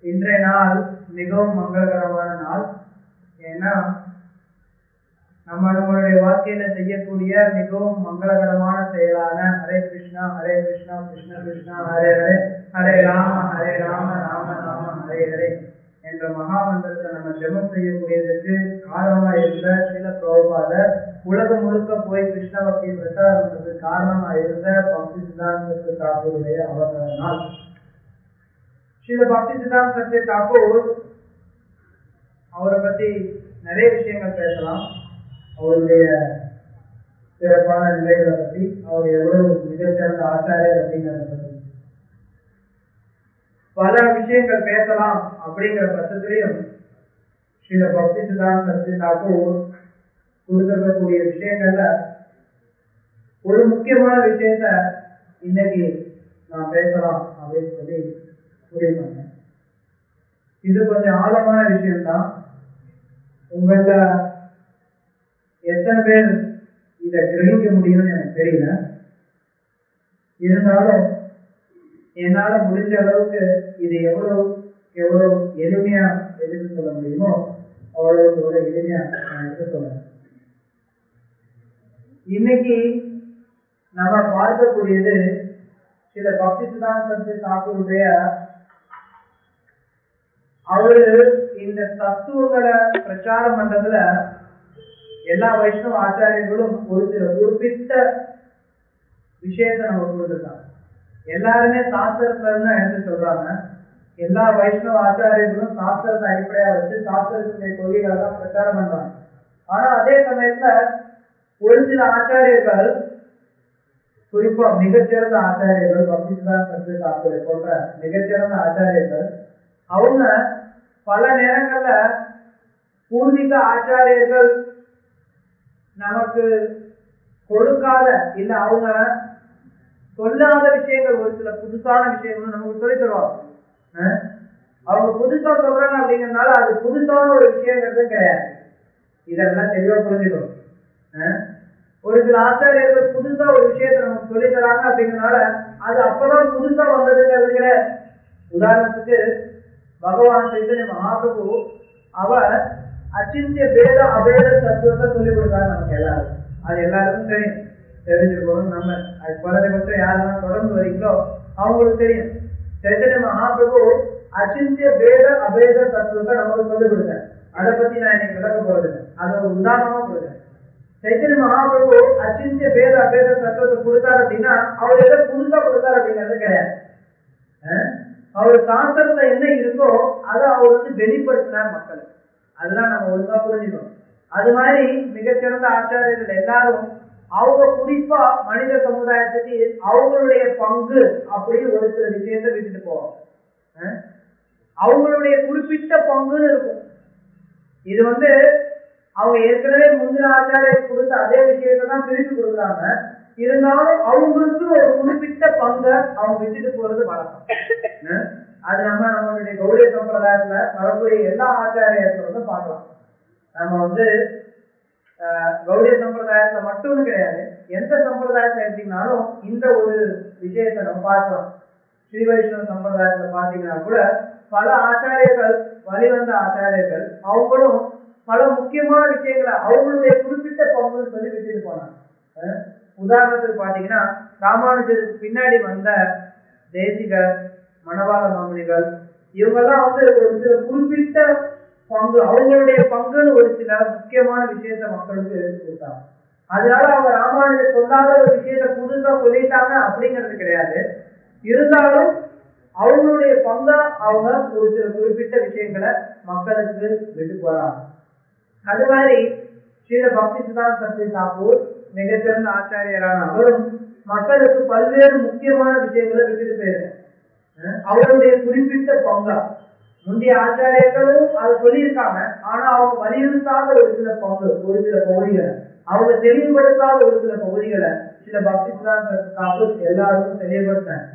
இன்றைய நாள் மிகவும் மங்களகரமான நாள் ஏன்னா நம்ம நம்மளுடைய வாழ்க்கையில செய்யக்கூடிய மிகவும் மங்களகரமான செயலான ஹரே கிருஷ்ணா ஹரே கிருஷ்ணா கிருஷ்ண கிருஷ்ணா ஹரே ஹரே ஹரே ராம ஹரே ராம ராம ராம ஹரே ஹரே என்ற மகா மந்திரத்தை நம்ம ஜெபம் செய்யக்கூடியதற்கு காரணமா இருந்த சில பிரபுபாதர் உலகம் முழுக்க போய் கிருஷ்ண பக்தி பிரச்சாரம் பண்றதுக்கு காரணமா இருந்த பக்தி சித்தாந்த தாக்கூருடைய அவசர நாள் ஸ்ரீல பக்தி சித்தாந்த சத்ய தாக்கூர் அவரை பத்தி நிறைய விஷயங்கள் பேசலாம் அவருடைய சிறப்பான நிலைகளை பத்தி அவர் எவ்வளவு மிகச்சிறந்த ஆச்சாரியர் அப்படிங்கிறத பத்தி பல விஷயங்கள் பேசலாம் அப்படிங்கிற பட்சத்திலையும் ஸ்ரீல பக்தி சித்தாந்த சத்ய தாக்கூர் கொடுத்திருக்கக்கூடிய விஷயங்கள்ல ஒரு முக்கியமான விஷயத்த இன்னைக்கு நான் பேசலாம் அப்படின்னு சொல்லி முடிவு பண்ணேன் இது கொஞ்சம் ஆழமான விஷயம்தான் உங்கள எத்தனை பேர் இதை கிரகிக்க முடியும்னு எனக்கு தெரியல இருந்தாலும் என்னால முடிஞ்ச அளவுக்கு இது எவ்வளவு எவ்வளவு எளிமையா எடுத்து சொல்ல முடியுமோ அவ்வளவு எவ்வளவு எளிமையா நான் எடுத்து சொல்றேன் இன்னைக்கு நம்ம பார்க்கக்கூடியது சில பக்தி சித்தாந்த தாக்கூருடைய அவரு இந்த தத்துவங்களை பிரச்சாரம் பண்றதுல எல்லா வைஷ்ணவ ஆச்சாரியர்களும் ஒரு சில குறிப்பிட்ட விஷயத்தை நம்ம கொடுத்துருக்காங்க எல்லாருமே சாஸ்திரத்துல இருந்து எடுத்து சொல்றாங்க எல்லா வைஷ்ணவ ஆச்சாரியர்களும் சாஸ்திரத்தை அடிப்படையா வச்சு சாஸ்திரத்தினுடைய கொள்கைகளை தான் பிரச்சாரம் பண்றாங்க ஆனா அதே சமயத்துல ஒரு சில ஆச்சாரியர்கள் குறிப்பா மிகச்சிறந்த ஆச்சாரியர்கள் பக்தி சித்தாந்த தாக்கூரை போன்ற மிகச்சிறந்த ஆச்சாரியர்கள் அவங்க பல நேரங்கள்ல பூர்வீக ஆச்சாரியர்கள் நமக்கு கொடுக்காத இல்ல அவங்க சொல்லாத விஷயங்கள் ஒரு சில புதுசான விஷயங்கள் நமக்கு சொல்லி தருவாங்க அவங்க புதுசா சொல்றாங்க அப்படிங்கறதுனால அது புதுசான ஒரு விஷயங்கிறது கிடையாது இதெல்லாம் தெளிவா புரிஞ்சுக்கணும் ஒரு சில ஆச்சாரியர்கள் புதுசா ஒரு விஷயத்த நமக்கு சொல்லி தராங்க அப்படிங்கறதுனால அது அப்பதான் புதுசா வந்ததுங்கிறது கிடையாது உதாரணத்துக்கு பகவான் சைத்தன்ய மகாபிரபு அவர் அச்சிந்திய பேத அபேத தத்துவத்தை சொல்லிக் கொடுத்தாரு நமக்கு எல்லாரும் அது எல்லாருக்கும் தெரியும் தெரிஞ்சிருக்கணும் நம்ம அது குறைஞ்சபட்சம் யாரெல்லாம் தொடர்ந்து வரீங்களோ அவங்களுக்கு தெரியும் சைத்தன்ய மகாபிரபு அச்சிந்திய பேத அபேத தத்துவத்தை நமக்கு சொல்லிக் கொடுத்தார் அதை பத்தி நான் இன்னைக்கு விளக்க போறது அதை ஒரு உதாரணமா கொடுத்தேன் சைத்தன்ய மகாபிரபு அச்சிந்திய பேத அபேத தத்துவத்தை கொடுத்தாரு அப்படின்னா அவர் எதை புதுசா கொடுத்தாரு அப்படிங்கிறது கிடையாது அவர் சாஸ்திரத்துல என்ன இருக்கோ அதை அவர் வந்து வெளிப்படுத்தினார் மக்களுக்கு அதெல்லாம் நம்ம ஒழுங்கா புரிஞ்சுக்கணும் அது மாதிரி மிகச்சிறந்த ஆச்சாரியர்கள் எல்லாரும் அவங்க குறிப்பா மனித சமுதாயத்துக்கு அவங்களுடைய பங்கு அப்படின்னு ஒரு சில விஷயத்த விட்டுட்டு போவாங்க அவங்களுடைய குறிப்பிட்ட பங்குன்னு இருக்கும் இது வந்து அவங்க ஏற்கனவே முந்தின ஆச்சாரியர் கொடுத்த அதே விஷயத்தை தான் திருப்பி கொடுக்குறாங்க இருந்தாலும் அவங்களுக்கு ஒரு குறிப்பிட்ட பங்கை அவங்க விட்டுட்டு போறது வழக்கம் அது நம்ம நம்மளுடைய கௌரிய சம்பிரதாயத்துல வரக்கூடிய எல்லா ஆச்சாரியர்களும் பார்க்கலாம் நம்ம வந்து கௌரிய சம்பிரதாயத்துல மட்டும்னு கிடையாது எந்த சம்பிரதாயத்தை எடுத்தீங்கனாலும் இந்த ஒரு விஷயத்தை நம்ம பார்க்கலாம் ஸ்ரீ வைஷ்ணவ சம்பிரதாயத்துல பாத்தீங்கன்னா கூட பல ஆச்சாரியர்கள் வழிவந்த ஆச்சாரியர்கள் அவங்களும் பல முக்கியமான விஷயங்களை அவங்களுடைய குறிப்பிட்ட பங்குன்னு சொல்லி விட்டுட்டு போனாங்க உதாரணத்துக்கு பாத்தீங்கன்னா ராமானுஜருக்கு பின்னாடி வந்த தேசிகர் மணவாள மாமுனிகள் இவங்கெல்லாம் வந்து ஒரு சில குறிப்பிட்ட பங்கு அவங்களுடைய பங்குன்னு ஒரு சில முக்கியமான விஷயத்த மக்களுக்கு எடுத்து கொடுத்தாங்க அதனால அவங்க ராமானுஜர் சொல்லாத ஒரு விஷயத்த புதுசா சொல்லிட்டாங்க அப்படிங்கிறது கிடையாது இருந்தாலும் அவங்களுடைய பங்கா அவங்க ஒரு சில குறிப்பிட்ட விஷயங்களை மக்களுக்கு விட்டு போறாங்க அது மாதிரி ஸ்ரீல பக்தி சிதாந்த சக்தி தாக்கூர் மிகச்சிறந்த ஆச்சாரியரான அவரும் மக்களுக்கு பல்வேறு முக்கியமான விஷயங்களை விட்டுட்டு போயிருக்காங்க அவருடைய குறிப்பிட்ட பங்கா முந்தைய ஆச்சாரியர்களும் அதை சொல்லியிருக்காங்க ஆனா அவங்க வலியுறுத்தாத ஒரு சில பங்கு ஒரு சில பகுதிகளை அவங்க தெளிவுபடுத்தாத ஒரு சில பகுதிகளை சில பக்தி சித்தாந்த எல்லாருக்கும் தெளிவுபடுத்தாங்க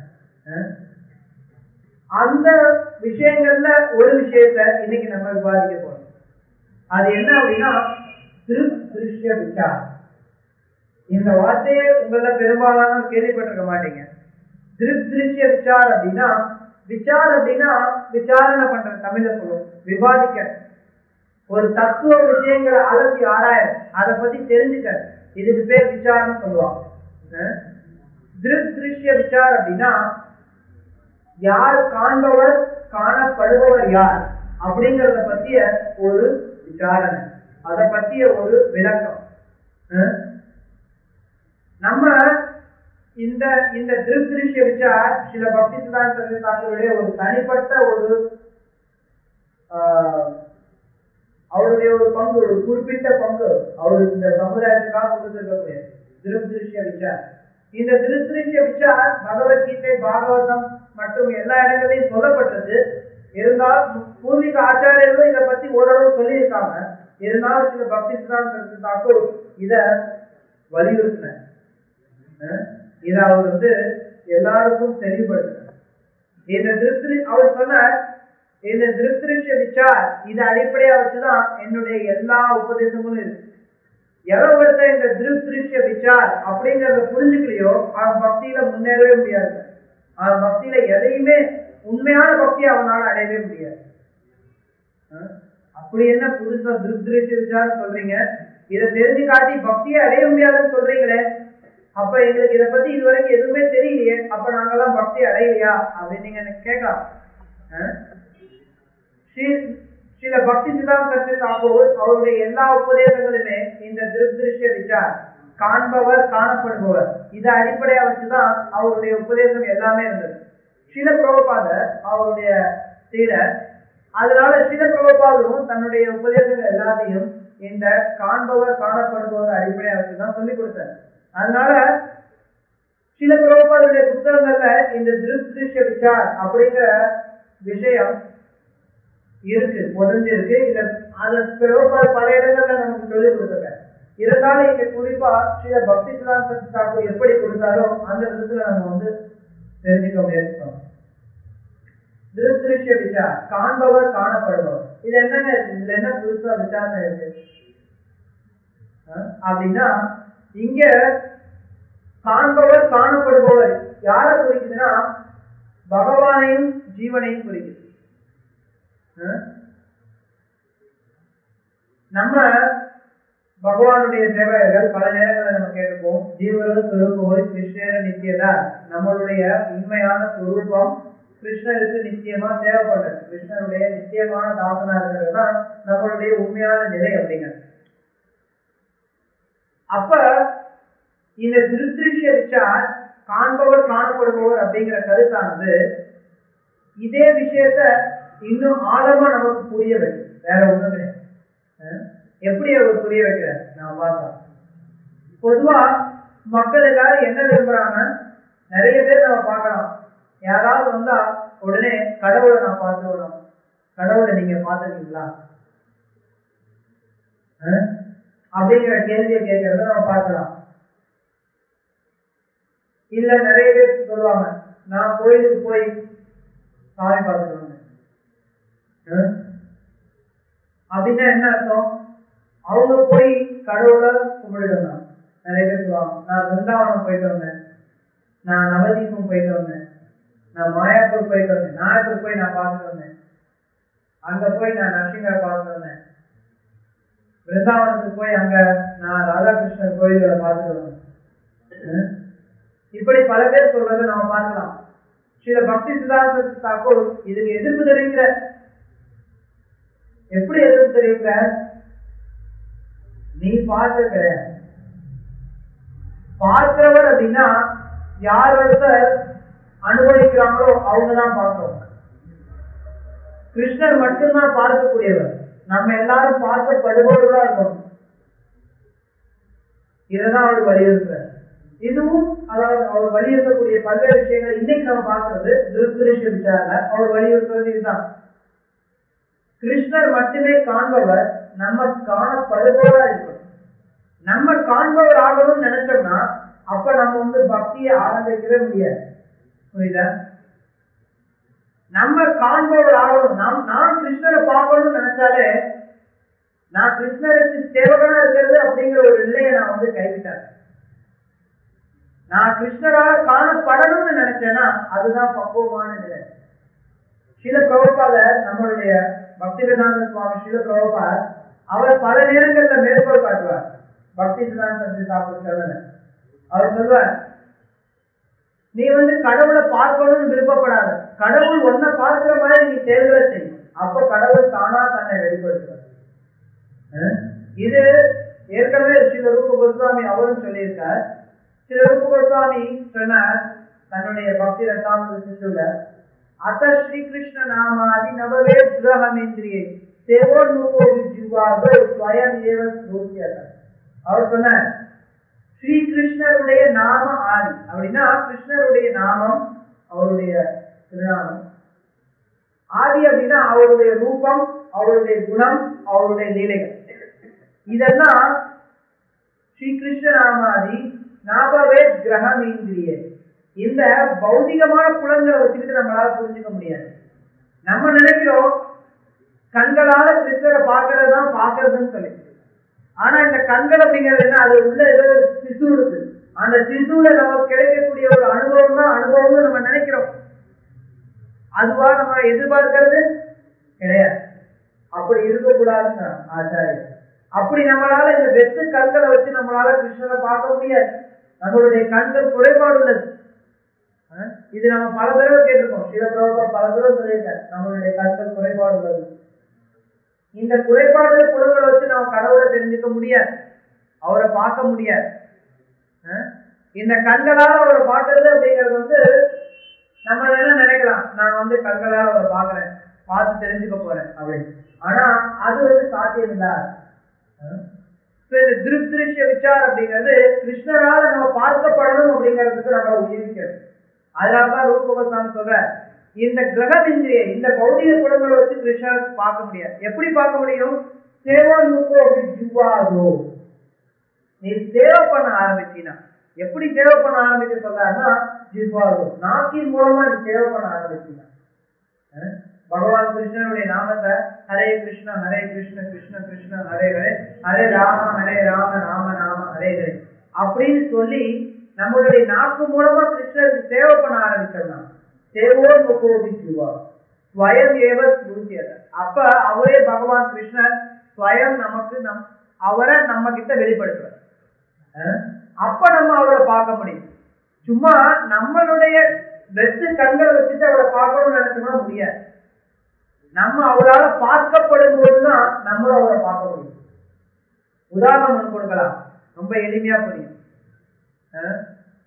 அந்த விஷயங்கள்ல ஒரு விஷயத்த இன்னைக்கு நம்ம விவாதிக்க போறோம் அது என்ன அப்படின்னா திருப் திருஷ்ய விசாரம் இந்த வார்த்தையை உங்கள பெரும்பாலான கேள்விப்பட்டிருக்க மாட்டீங்க திருப் திருஷ்ய விசார் அப்படின்னா விசார் அப்படின்னா விசாரணை பண்ற தமிழ்ல சொல்லுவோம் விவாதிக்க ஒரு தத்துவ விஷயங்களை அலசி ஆராய அதை பத்தி தெரிஞ்சுக்க இதுக்கு பேர் விசாரணை சொல்லுவாங்க அஹ் திருக் திருஷ்ய விசார் அப்படின்னா யார் காண்பவர் காணப்படுபவர் யார் அப்படிங்கறத பத்திய ஒரு விசாரணை அதை பத்திய ஒரு விளக்கம் அஹ் நம்ம இந்த இந்த திருஷ்ய விசார் சில பக்தி சிதாந்த தாக்களுடைய ஒரு தனிப்பட்ட ஒரு ஆஹ், அவருடைய ஒரு பங்கு ஒரு குறிப்பிட்ட பங்கு அவர் இந்த சமுதாயத்துக்காக கொடுத்திருக்கக்கூடிய திருஷ்ய விசார் இந்த திருஷ்ய விசார் பகவத்கீதை பாகவதம் மற்றும் எல்லா இடங்களையும் சொல்லப்பட்டது இருந்தாலும் பூர்வீக ஆச்சாரியர்களும் இதை பத்தி ஓரளவு சொல்லியிருக்காங்க இருந்தாலும் சில பக்தி சித்தாந்த தாக்கூர் இத வலியுறுத்தினார் அஹ் இத அவர் வந்து எல்லாருக்கும் தெளிவுபடுத்தினார் இந்த திருத்திரி அவர் சொன்னார் இந்த திருத்திருஷ்ய விசார் இதை அடிப்படையா வச்சுதான் என்னுடைய எல்லா உபதேசங்களும் இருக்கு எவன் ஒருத்தன் இந்த திருஷ்ய விசார் அப்படிங்கறத புரிஞ்சுக்கலையோ அவன் பக்தியில முன்னேறவே முடியாது அவன் பக்தியில எதையுமே உண்மையான பக்தியை அவனால அடையவே முடியாது அஹ் அப்படி என்ன புதுசா திருஷ்ய விசாரம் சொல்றீங்க இதை தெரிஞ்சு காட்டி பக்தியை அடைய முடியாதுன்னு சொல்றீங்களே அப்ப எங்களுக்கு இதை பத்தி இதுவரைக்கும் எதுவுமே தெரியலையே அப்ப நாங்கெல்லாம் பக்தி அடையலையா அப்படின்னு நீங்க எனக்கு கேட்கலாம் அஹ் ஸ்ரீ- சில பக்தி சிதாந்த தாக்கூர் அவருடைய எல்லா உபதேசங்களுமே இந்த திருஷ்ய விசார் காண்பவர் காணப்படுபவர் இதை அடிப்படையா வச்சுதான் அவருடைய உபதேசம் எல்லாமே இருந்தது சில பிரபுபாதர் அவருடைய சீடர் அதனால சில பிரபுபாதரும் தன்னுடைய உபதேசங்கள் எல்லாத்தையும் இந்த காண்பவர் காணப்படுபவர் அடிப்படையா வச்சுதான் சொல்லிக் கொடுத்தார் அதனால சில பிரபுபாதருடைய புத்தகங்கள்ல இந்த திருஷ்ய விசார் அப்படிங்கிற விஷயம் இருக்கு புதஞ்சு இருக்கு இல்ல அது பிரபுபாத பல இடங்கள்ல நமக்கு சொல்லிக் கொடுத்துருக்காரு இருந்தாலும் இங்க குறிப்பா சில பக்தி சிதாந்த தாக்கூர் எப்படி கொடுத்தாரோ அந்த விதத்துல நம்ம வந்து தெரிஞ்சுக்க முயற்சிப்போம் திருஷ்ய விசார் காண்பவர் காணப்படுபவர் இது என்னங்க இருக்கு? இதுல என்ன புதுசா விசாரணை இருக்கு அஹ் அப்படின்னா இங்க காண்பவர் காணப்படுபவர் யாரை குறிக்குதுன்னா பகவானையும் ஜீவனையும் குறிக்குது அஹ் நம்ம பகவானுடைய சேவகர்கள் பல நேரங்களில் நம்ம கேட்டிருப்போம் ஜீவர்கள் சுரூபம் கிருஷ்ணர நித்தியதா நம்மளுடைய உண்மையான சுரூபம் கிருஷ்ணருக்கு நிச்சயமா தேவைப்பட்டது கிருஷ்ணருடைய நிச்சயமான தாசனா இருக்கிறது தான் நம்மளுடைய உண்மையான நிலை அப்படிங்கிறது அப்ப இந்த திருத்திருஷ்ய விசார் காண்பவர் காணப்படுபவர் அப்படிங்கிற கருத்தானது இதே விஷயத்த இன்னும் ஆழமா நமக்கு புரிய வைக்கும் வேற ஒண்ணும் கிடையாது அஹ் எப்படி அவர் புரிய வைக்கிறார் நான் பார்த்தோம் பொதுவா மக்கள் எல்லாரும் என்ன விரும்புறாங்க நிறைய பேர் நம்ம பார்க்கலாம் யாராவது வந்தா உடனே கடவுளை நான் பார்த்துடணும் கடவுளை நீங்க பார்த்துருக்கீங்களா அஹ் அப்படிங்கிற கேள்வியை கேட்கறத நம்ம பார்க்கலாம் இல்ல நிறைய பேர் சொல்லுவாங்க நான் கோயிலுக்கு போய் சாமி பார்த்துட்டு வந்தேன் அஹ் அப்படின்னா என்ன அர்த்தம் அவங்க போய் கடவுளை கும்பிட்டு வந்தாங்க நிறைய பேர் சொல்லுவாங்க நான் பிருந்தாவனம் போயிட்டு வந்தேன் நான் நவதீபம் போயிட்டு வந்தேன் நான் மாயாப்பூர் போயிட்டு வந்தேன் நாயப்பூர் போய் நான் பார்த்துட்டு வந்தேன் அங்க போய் நான் நரசிங்கரை பார்த்துட்டு வந்தேன் பிருந்தாவனத்துக்கு போய் அங்க நான் ராதாகிருஷ்ணர் கோயில்களை பார்த்துட்டு வந்தேன் அஹ் இப்படி பல பேர் சொல்றதை நாம பார்க்கலாம் சில பக்தி சித்தாந்த தாக்கூர் இதுக்கு எதிர்ப்பு தெரிவிக்கிற எப்படி எதிர்ப்பு தெரிவிக்கிற நீ பார்த்திருக்கிற பார்க்கிறவர் அப்படின்னா யார் ஒருத்தர் அனுபவிக்கிறாங்களோ அவங்க தான் பார்க்கிறவங்க கிருஷ்ணர் மட்டும்தான் பார்க்கக்கூடியவர் நம்ம எல்லாரும் பார்க்கப்படுபவர்களா இருக்கணும் இதைதான் அவர் வலியுறுத்துறார் இதுவும் அதாவது அவர் வலியுறுத்தக்கூடிய பல்வேறு விஷயங்கள் இன்னைக்கு நம்ம பார்க்கறது திருஷ்ய விசாரில அவர் வலியுறுத்துறது இதுதான் கிருஷ்ணர் மட்டுமே காண்பவர் நம்ம காணப்படுபவரா இருக்கணும் நம்ம காண்பவர் ஆகணும்னு நினைச்சோம்னா அப்ப நம்ம வந்து பக்தியை ஆரம்பிக்கவே முடியாது புரியுதா நம்ம காண்பவர் ஆகணும் நாம் நான் கிருஷ்ணரை பார்க்கணும்னு நினைச்சாலே நான் கிருஷ்ணருக்கு சேவகனா இருக்கிறது அப்படிங்கிற ஒரு நிலையை நான் வந்து கைவிட்டேன் நான் கிருஷ்ணரால காணப்படணும்னு நினைச்சேன்னா அதுதான் பக்குவமான நிலை சில பிரபுபாத நம்மளுடைய பக்தி வேதாந்த சுவாமி சில பிரபுபாத் அவர் பல நேரங்கள்ல மேற்கோள் காட்டுவார் பக்தி சிதாந்த சாப்பிட்டு அவர் சொல்வார் நீ வந்து கடவுளை பார்க்கணும்னு விருப்பப்படாத கடவுள் ஒன்ன பார்க்கிற மாதிரி நீ தேர்தலை செய் அப்ப கடவுள் தானா தன்னை வெளிப்படுத்துவார் அஹ் இது ஏற்கனவே ஸ்ரீல ரூப கோஸ்வாமி அவரும் சொல்லியிருக்கார் ஸ்ரீல ரூப கோஸ்வாமி சொன்னார் தன்னுடைய பக்தி ரசாம சிந்துல அத்த ஸ்ரீகிருஷ்ண நாமாதி நவவே கிரகமேந்திரியை சேவோ நூகோ விஜுவாதோ ஸ்வயம் ஏவ ஸ்ரோத்தியத அவர் சொன்னார் ஸ்ரீ கிருஷ்ணருடைய நாம ஆதி அப்படின்னா கிருஷ்ணருடைய நாமம் அவருடைய திருநாமம் ஆதி அப்படின்னா அவருடைய ரூபம் அவருடைய குணம் அவருடைய நிலைகள் இதெல்லாம் ஸ்ரீ கிருஷ்ண நாமாதி நாபவே கிரகம் இந்திரிய இந்த பௌதிகமான புலன்களை வச்சுக்கிட்டு நம்மளால புரிஞ்சுக்க முடியாது நம்ம நினைக்கிறோம் கண்களால கிருஷ்ணரை பார்க்கறது தான் பார்க்கறதுன்னு சொல்லி ஆனா இந்த கண்கள் அப்படிங்கிறது என்ன அது உள்ள ஏதோ ஒரு சிசு இருக்கு அந்த சிசுல நமக்கு கிடைக்கக்கூடிய ஒரு அனுபவம் தான் அனுபவம்னு நம்ம நினைக்கிறோம் அதுவா நம்ம எதிர்பார்க்கிறது கிடையாது அப்படி இருக்கக்கூடாதுன்னு ஆச்சாரியர் அப்படி நம்மளால இந்த வெத்து கண்களை வச்சு நம்மளால கிருஷ்ணரை பார்க்க முடியாது நம்மளுடைய கண்கள் குறைபாடு உள்ளது அஹ் இது நம்ம பல தடவை கேட்டிருக்கோம் சிவபிரபா பல தடவை சொல்லியிருக்காரு நம்மளுடைய கண்கள் குறைபாடு உள்ளது இந்த குறைபாடு குணங்களை வச்சு நம்ம கடவுளை தெரிஞ்சுக்க முடியாது அவரை பார்க்க முடியாது அஹ் இந்த கண்களால அவரை பார்க்கறது அப்படிங்கிறது வந்து நம்ம என்ன நினைக்கலாம் நான் வந்து கண்களால அவரை பார்க்கறேன் பார்த்து தெரிஞ்சுக்க போறேன் அப்படின்னு ஆனா அது வந்து சாத்தியம் இல்லாது அஹ் இப்ப இந்த திருப்திருஷ்ய விசார் அப்படிங்கிறது கிருஷ்ணரால நம்ம பார்க்கப்படணும் அப்படிங்கிறதுக்கு நம்ம உயிரிக்கிறது அதனாலதான் ரூபகோசாமி சொல்ற இந்த கிரகமிந்திரிய இந்த பௌதிக குணங்களை வச்சு கிருஷ்ணரை பார்க்க முடியாது எப்படி பார்க்க முடியும் சேவா நுக்கோ அப்படி ஜுவாதோ நீ சேவை பண்ண ஆரம்பிச்சினா எப்படி சேவை பண்ண ஆரம்பிக்க சொல்றாருன்னா ஜிவாதோ நாக்கின் மூலமா நீ சேவை பண்ண ஆரம்பிச்சினா அஹ் பகவான் கிருஷ்ணனுடைய நாமத்தை ஹரே கிருஷ்ணா ஹரே கிருஷ்ண கிருஷ்ண கிருஷ்ண ஹரே ஹரே ஹரே ராம ஹரே ராம ராம ராம ஹரே ஹரே அப்படின்னு சொல்லி நம்மளுடைய நாக்கு மூலமா கிருஷ்ணருக்கு சேவை பண்ண ஆரம்பிச்சோம்னா சேவோ முகோபி ஜுவா ஸ்வயம் ஏவ ஸ்மூர்த்தியத அப்ப அவரே பகவான் கிருஷ்ணர் ஸ்வயம் நமக்கு நம் அவரை நம்ம கிட்ட வெளிப்படுத்துவார் அஹ் அப்ப நம்ம அவரை பார்க்க முடியும் சும்மா நம்மளுடைய வெற்று கண்களை வச்சுட்டு அவரை பார்க்கணும்னு நினைச்சோம்னா முடியாது நம்ம அவரால் பார்க்கப்படும் போதுதான் நம்மளும் அவரை பார்க்க முடியும் உதாரணம் ஒன்று கொடுக்கலாம் ரொம்ப எளிமையா புரியும் அஹ்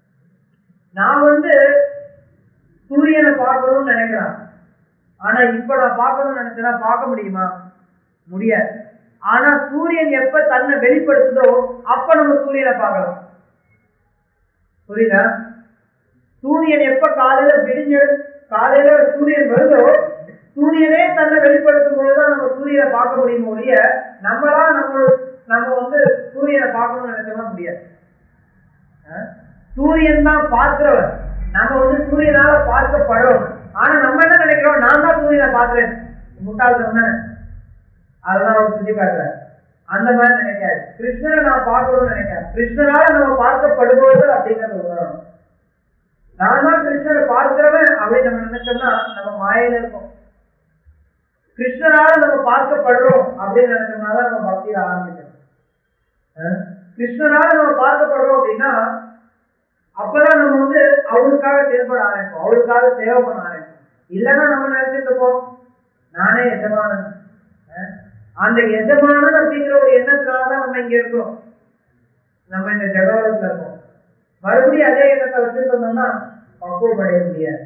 நான் வந்து சூரியனை பார்க்கணும்னு நினைக்கிறேன் ஆனா இப்ப நான் பார்க்கணும்னு நினைச்சேன்னா பார்க்க முடியுமா முடியாது ஆனா சூரியன் எப்ப தன்னை வெளிப்படுத்துதோ அப்ப நம்ம சூரியனை பார்க்கலாம் புரியுதா சூரியன் எப்ப காலையில விடிஞ்சு காலையில சூரியன் வருதோ சூரியனே தன்னை வெளிப்படுத்தும் போதுதான் நம்ம சூரியனை பார்க்க முடியும் ஒழிய நம்மளா நம்ம நம்ம வந்து சூரியனை பார்க்கணும்னு நினைச்சோம்னா முடியாது அஹ் சூரியன் தான் பார்க்கிறவர் நம்ம வந்து சூரியனால பார்க்கப்படுறோம் ஆனா நம்ம என்ன நினைக்கிறோம் நான் தான் சூரியனை பார்க்கிறேன் முட்டாள்தனம் தானே அதெல்லாம் அவர் சுட்டி காட்டுறாரு அந்த மாதிரி நினைக்காது கிருஷ்ணரை நான் பார்க்கணும்னு நினைக்காது கிருஷ்ணரால நம்ம பார்க்கப்படுபவர்கள் அப்படிங்கறது உணரணும் நான் தான் கிருஷ்ணரை பார்க்கிறவன் அப்படின்னு நம்ம நினைச்சோம்னா நம்ம மாயில இருக்கோம் கிருஷ்ணரால நம்ம பார்க்கப்படுறோம் அப்படின்னு நினைச்சோம்னா தான் நம்ம பக்தியில ஆரம்பிக்கணும் அஹ் கிருஷ்ணரால நம்ம பார்க்கப்படுறோம் அப்படின்னா அப்பதான் நம்ம வந்து அவருக்காக செயல்பட ஆரம்பிப்போம் அவருக்காக சேவை பண்ண ஆரம்பிப்போம் இல்லைன்னா நம்ம நினைச்சிட்டு இருப்போம் நானே எஜமானன் அஹ் அந்த எஜமானன் அப்படிங்கிற ஒரு எண்ணத்தினாலதான் நம்ம இங்க இருக்கிறோம் நம்ம இந்த ஜெகவரத்துல இருக்கோம் மறுபடியும் அதே எண்ணத்தை வச்சுட்டு இருந்தோம்னா பக்குவம் அடைய முடியாது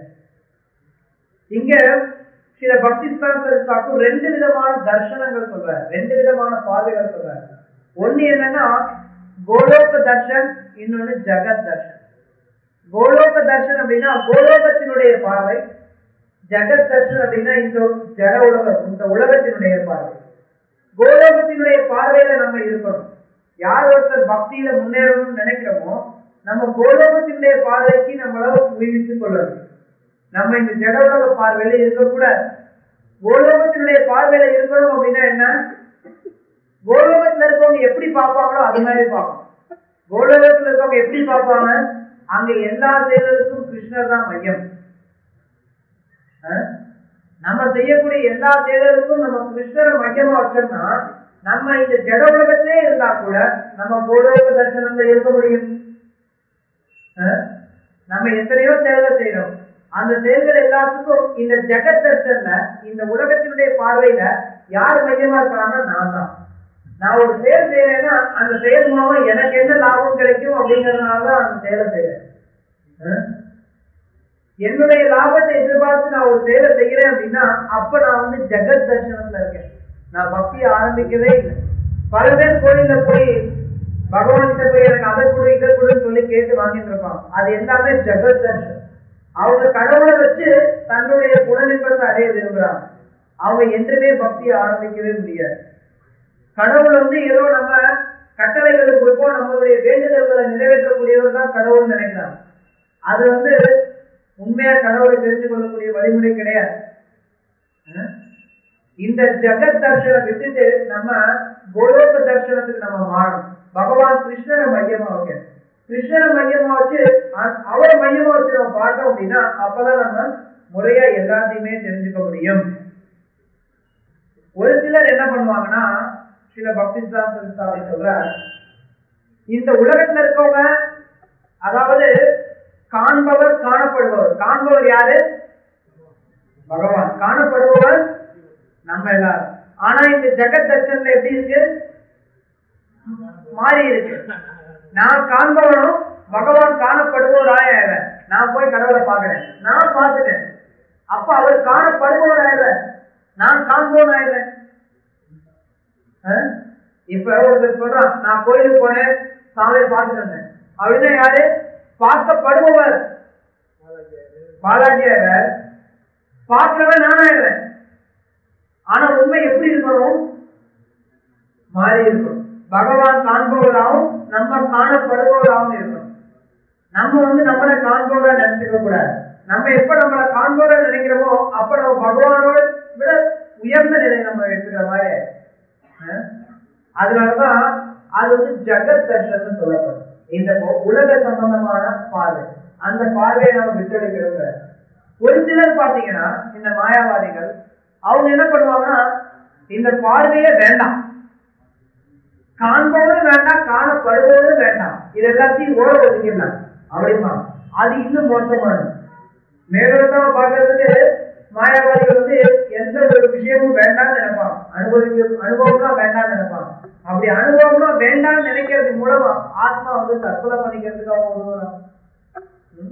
இங்க சில பக்தி ஸ்தானத்திற்கு ரெண்டு விதமான தர்சனங்கள் சொல்றாரு ரெண்டு விதமான பார்வைகள் சொல்றாரு ஒண்ணு என்னன்னா கோலோக தர்ஷன் இன்னொன்னு ஜெகத் தர்ஷன் கோலோக தர்ஷன் அப்படின்னா கோலோகத்தினுடைய பார்வை ஜெகத் தர்ஷன் அப்படின்னா இந்த ஜட உலகம் இந்த உலகத்தினுடைய பார்வை கோலோகத்தினுடைய பார்வையில நம்ம இருக்கணும் யார் ஒருத்தர் பக்தியில முன்னேறணும்னு நினைக்கிறோமோ நம்ம கோலோகத்தினுடைய பார்வைக்கு நம்மள உயிரித்துக் கொள்ளணும் நம்ம இந்த ஜட உலக பார்வையில இருக்கக்கூடாது கோலோகத்தினுடைய பார்வையில இருக்கணும் அப்படின்னா என்ன கோலோகத்துல இருக்கவங்க எப்படி பார்ப்பாங்களோ அது மாதிரி பார்க்கணும் கோலோகத்துல இருக்கவங்க எப்படி பார்ப்பாங்க அங்க எல்லா செயல்களுக்கும் கிருஷ்ணர் தான் மையம் அஹ்? நம்ம செய்யக்கூடிய எல்லா செயல்களுக்கும் நம்ம கிருஷ்ணரை மையமா வச்சோம்னா நம்ம இந்த ஜட உலகத்திலே இருந்தா கூட நம்ம கோலோக தரிசனத்துல இருக்க முடியும் அஹ்? நம்ம எத்தனையோ செயல்கள் செய்யறோம் அந்த செயல்கள் எல்லாத்துக்கும் இந்த ஜெகத் தர்ஷன்ல இந்த உலகத்தினுடைய பார்வையில யார் மையமா இருக்காங்கன்னா நான் தான் நான் ஒரு செயல் செய்யறேன்னா அந்த செயல் மூலமா எனக்கு என்ன லாபம் கிடைக்கும் அப்படிங்கறதுனால தான் அந்த செயலை செய்யறேன் அஹ்? என்னுடைய லாபத்தை எதிர்பார்த்து நான் ஒரு செயலை செய்யறேன் அப்படின்னா அப்ப நான் வந்து ஜெகத் தர்ஷனத்துல இருக்கேன் நான் பக்தியை ஆரம்பிக்கவே இல்லை பல பேர் கோயில்ல போய் பகவான் கிட்ட போய் எனக்கு அதை கொடு இதை கொடுன்னு சொல்லி கேட்டு வாங்கிட்டு இருப்பான் அது எல்லாமே ஜெகத் தர்ஷன் அவங்க கடவுளை வச்சு தன்னுடைய குணநின்பத்தை அடைய விரும்புறாங்க அவங்க என்றுமே பக்தியை ஆரம்பிக்கவே முடியாது கடவுள் வந்து ஏதோ நம்ம கட்டளைகளை கொடுப்போம் நம்மளுடைய வேண்டுதல்களை நிறைவேற்றக்கூடியவர் தான் கடவுள் நினைக்கிறாங்க அது வந்து உண்மையா கடவுளை தெரிஞ்சு கொள்ளக்கூடிய வழிமுறை கிடையாது அஹ்? இந்த ஜெகத் தர்ஷனம் விட்டுட்டு நம்ம கோலோக தர்ஷனத்துக்கு நம்ம மாறணும் பகவான் கிருஷ்ணரை மையமா வைக்கணும் கிருஷ்ணரை மையமா வச்சு அ- அவரை மையமா வச்சு நம்ம பார்த்தோம் அப்படின்னா அப்பதான் நம்ம முறையா எல்லாத்தையுமே தெரிஞ்சுக்க முடியும் ஒரு சிலர் என்ன பண்ணுவாங்கன்னா சில பக்தி சாஸ்திர சொல்ற இந்த உலகத்துல இருக்கவங்க அதாவது காண்பவர் காணப்படுபவர் காண்பவர் யாரு பகவான் காணப்படுபவர் நம்ம எல்லாரும் ஆனா இந்த ஜெகத் தர்ஷன்ல எப்படி இருக்கு மாறி இருக்கு நான் காண்பவனும் பகவான் காணப்படுபவராய நான் போய் கடவுளை பார்க்கிறேன் நான் பார்த்துட்டேன் அப்ப அவர் காணப்படுபவராயிர நான் காண்பவன் ஆயிடுறேன் இப்ப ஒருத்தர் சொல்றான் நான் கோயிலுக்கு போனேன் சாமியை பார்த்துட்டு வந்தேன் அப்படின்னா யாரு பார்க்கப்படுபவர் பாலாஜியார் பார்க்கிறவன் நான் ஆயிடுறேன் ஆனா உண்மை எப்படி இருக்கணும் மாறி இருக்கணும் பகவான் காண்பவராகவும் நம்ம காணப்படுபவராகவும் இருக்கணும் நம்ம வந்து நம்மளை காண்பவரா நினைச்சுக்க கூடாது நம்ம எப்ப நம்மளை காண்பவரா நினைக்கிறோமோ அப்ப நம்ம பகவானோட விட உயர்ந்த நிலை நம்ம எடுத்துக்கிற மாதிரி அஹ்? அதனாலதான் அது வந்து ஜெகத் தர்ஷன் சொல்லப்படும் இந்த உ- உலக சம்பந்தமான பார்வை அந்த பார்வையை நம்ம விட்டெடுக்கிறோங்க ஒரு சிலர் பாத்தீங்கன்னா இந்த மாயாவாதிகள் அவங்க என்ன பண்ணுவாங்கன்னா இந்த பார்வையே வேண்டாம் காண்பவனும் வேண்டாம் காணப்படுபவனும் வேண்டாம் இது எல்லாத்தையும் ஓர ஒதுக்கிடலாம் அப்படிமா அது இன்னும் மோசமானது மேலோட்டமா பாக்குறதுக்கு மாயாவாதிகள் வந்து எந்த ஒரு விஷயமும் வேண்டாம்னு நினைப்பான் அனுபவிக்க அனுபவம்னா வேண்டாம்னு நினைப்பான் அப்படி அனுபவம்னா வேண்டாம்னு நினைக்கிறது மூலமா ஆத்மா வந்து தற்கொலை பண்ணிக்கிறதுக்கு அவங்க உதவுறான் ம்?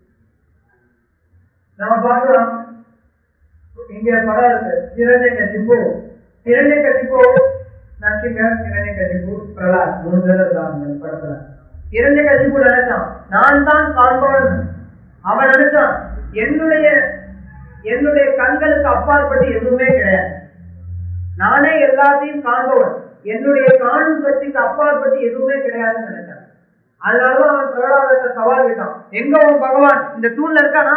நம்ம பார்க்கிறோம் இங்க படம் இருக்கு இரண்ய கசிப்பு இரண்ய கசிப்பு நரசிங்கர் இரண்ய கசிப்பு பிரலாத் மூணு பேர் இருக்காங்க இந்த படத்துல இரண்ய கசிப்பு நினைச்சான் நான் தான் காண்பவன் அவன் நினைச்சான் என்னுடைய என்னுடைய கண்களுக்கு அப்பாற்பட்டு எதுவுமே கிடையாது நானே எல்லாத்தையும் காண்பவன் என்னுடைய காணும் சக்திக்கு அப்பாற்பட்டு எதுவுமே கிடையாதுன்னு நினைச்சான் அதனாலதான் அவன் பிரகலாதத்தை சவால் விட்டான் எங்க உன் பகவான் இந்த தூண்ல இருக்கானா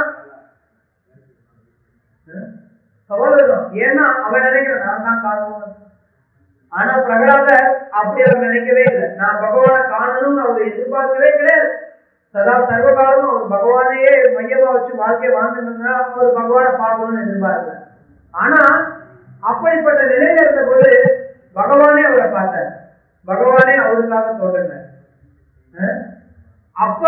சவால் ஏன்னா அவன் நினைக்கிறான் நான் தான் காணுவோம் ஆனா பிரகலாதர் அப்படி அவர் நினைக்கவே இல்லை நான் பகவானை காணணும்னு அவர் எதிர்பார்க்கவே கிடையாது சதா சர்வ காலமும் அவர் பகவானையே மையமா வச்சு வாழ்க்கையை வாழ்ந்துருந்தா அவர் பகவானை பார்க்கணும்னு எதிர்பார்க்கல ஆனா அப்படிப்பட்ட நிலையில இருந்த போது பகவானே அவரை பார்த்தார் பகவானே அவருக்காக தோன்றினார் அஹ் அப்ப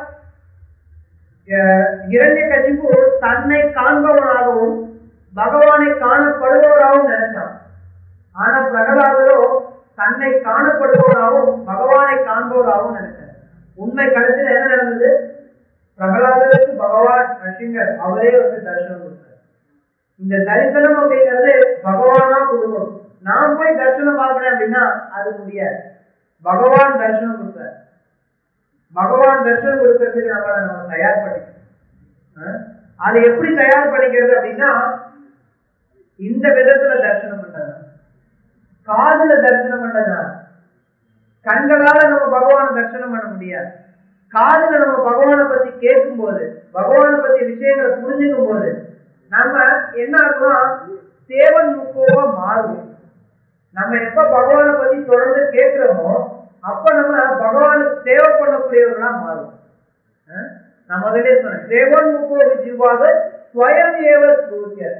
இரண்ய கசிப்பு தன்னை காண்பவனாகவும் பகவானை காணப்படுபவராகவும் நினைச்சான் ஆனா பிரகலாதரோ தன்னை காணப்படுபவராகவும் பகவானை காண்பவராகவும் நினைச்சார் உண்மை கடைசியில் என்ன நடந்தது பிரகலாதருக்கு பகவான் நரசிங்கர் அவரே வந்து தரிசனம் கொடுத்தார் இந்த தரிசனம் அப்படிங்கிறது பகவானா கொடுக்கணும் நான் போய் தரிசனம் பார்க்கிறேன் அப்படின்னா அது முடியாது பகவான் தரிசனம் கொடுத்தார் பகவான் தரிசனம் கொடுக்கறதுக்கு நம்மளை நம்ம தயார் பண்ணிக்கணும் அஹ்? அதை எப்படி தயார் பண்ணிக்கிறது அப்படின்னா இந்த விதத்துல தரிசனம் பண்றது காதுல தரிசனம் பண்றதா கண்களால நம்ம பகவானை தரிசனம் பண்ண முடியாது காதுல நம்ம பகவானை பத்தி கேட்கும் போது பகவானை பத்தி விஷயங்களை புரிஞ்சுக்கும் போது நம்ம என்ன ஆகும்னா தேவன் முக்கோவா மாறுவோம் நம்ம எப்ப பகவானை பத்தி தொடர்ந்து கேட்கிறோமோ அப்ப நம்ம பகவானுக்கு சேவை பண்ணக்கூடியவர்களா மாறும் அஹ்? நான் முதல்ல சொன்னேன் தேவன் முக்கோவி ஜீவாத ஸ்வயம் ஏவ சூரிய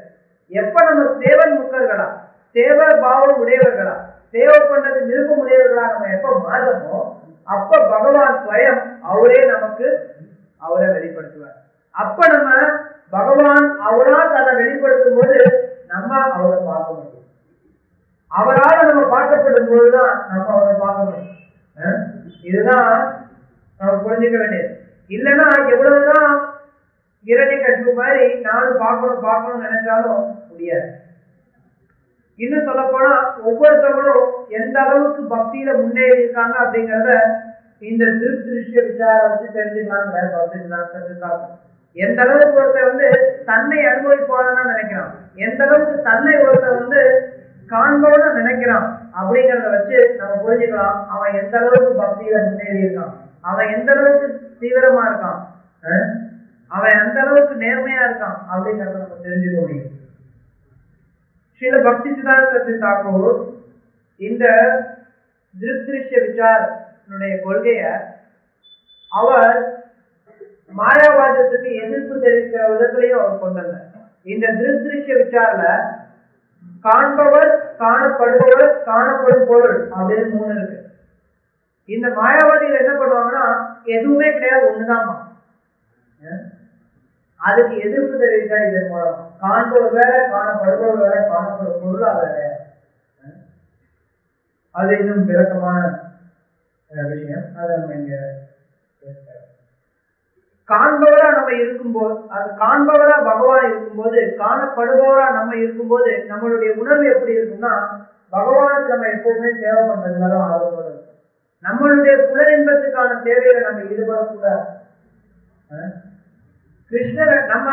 எப்ப நம்ம சேவன் முக்கர்களா சேவ பாவம் உடையவர்களா சேவை பண்றது விருப்பம் உடையவர்களா நம்ம எப்ப மாறுறோமோ அப்ப பகவான் ஸ்வயம் அவரே நமக்கு அவரை வெளிப்படுத்துவார் அப்ப நம்ம பகவான் அவரா தன்னை வெளிப்படுத்தும் போது நம்ம அவரை பார்க்க முடியும் அவரால் நம்ம பார்க்கப்படும் போதுதான் நம்ம அவரை பார்க்க முடியும் அஹ் இதுதான் நம்ம புரிஞ்சுக்க வேண்டியது இல்லைன்னா எவ்வளவுதான் இரண்டை கட்டு மாதிரி நானும் பார்க்கணும் பார்க்கணும்னு நினைச்சாலும் முடியாது இன்னும் சொல்ல போனா ஒவ்வொருத்தவங்களும் எந்த அளவுக்கு பக்தியில முன்னேறி இருக்காங்க அப்படிங்கறத இந்த திருஷ்ய விசாரம் வச்சு தெரிஞ்சுக்கலாங்க தெரிஞ்சுக்கலாம் எந்த அளவுக்கு ஒருத்தர் வந்து தன்னை அனுபவிப்பான்னு நினைக்கிறான் எந்த அளவுக்கு தன்னை ஒருத்தர் வந்து காண்பவன நினைக்கிறான் அப்படிங்கறத வச்சு நம்ம புரிஞ்சுக்கலாம் அவன் எந்த அளவுக்கு பக்தியில முன்னேறி இருக்கான் அவன் எந்த அளவுக்கு தீவிரமா இருக்கான் அஹ்? அவன் எந்த அளவுக்கு நேர்மையா இருக்கான் அப்படிங்கறத நம்ம தெரிஞ்சுக்க முடியும் ஸ்ரீல பக்தி சிதாந்த சத்ய தாக்கூர் இந்த திருஷ்ய விசாரனுடைய கொள்கைய அவர் மாயாவாதத்துக்கு எதிர்ப்பு தெரிவிக்கிற விதத்திலையும் அவர் கொண்டு வந்தார் இந்த திருஷ்ய விசாரில காண்பவர் காணப்படுபவர் காணப்படும் பொருள் அப்படின்னு மூணு இருக்கு இந்த மாயாவாதிகள் என்ன பண்ணுவாங்கன்னா எதுவுமே கிடையாது ஒண்ணுதான்மா அஹ் அதுக்கு எதிர்ப்பு தெரிவித்தார் இதன் மூலம் காண்பவர் வேற காணப்படுபவர் வேற காணப்படும் பொருளா வேற அஹ் அது இன்னும் விளக்கமான அஹ், விஷயம் அதை நம்ம இங்க பேசலாம். காண்பவரா நம்ம இருக்கும்போது அது காண்பவரா பகவான் இருக்கும்போது காணப்படுபவரா நம்ம இருக்கும்போது நம்மளுடைய உணர்வு எப்படி இருக்கும்னா பகவானுக்கு நம்ம எப்பவுமே சேவை பண்றதுலதான் ஆர்வத்தோட இருக்கும் நம்மளுடைய புலனின்பத்துக்கான தேவையில நம்ம ஈடுபடக்கூடாது அஹ்? கிருஷ்ணரை நம்ம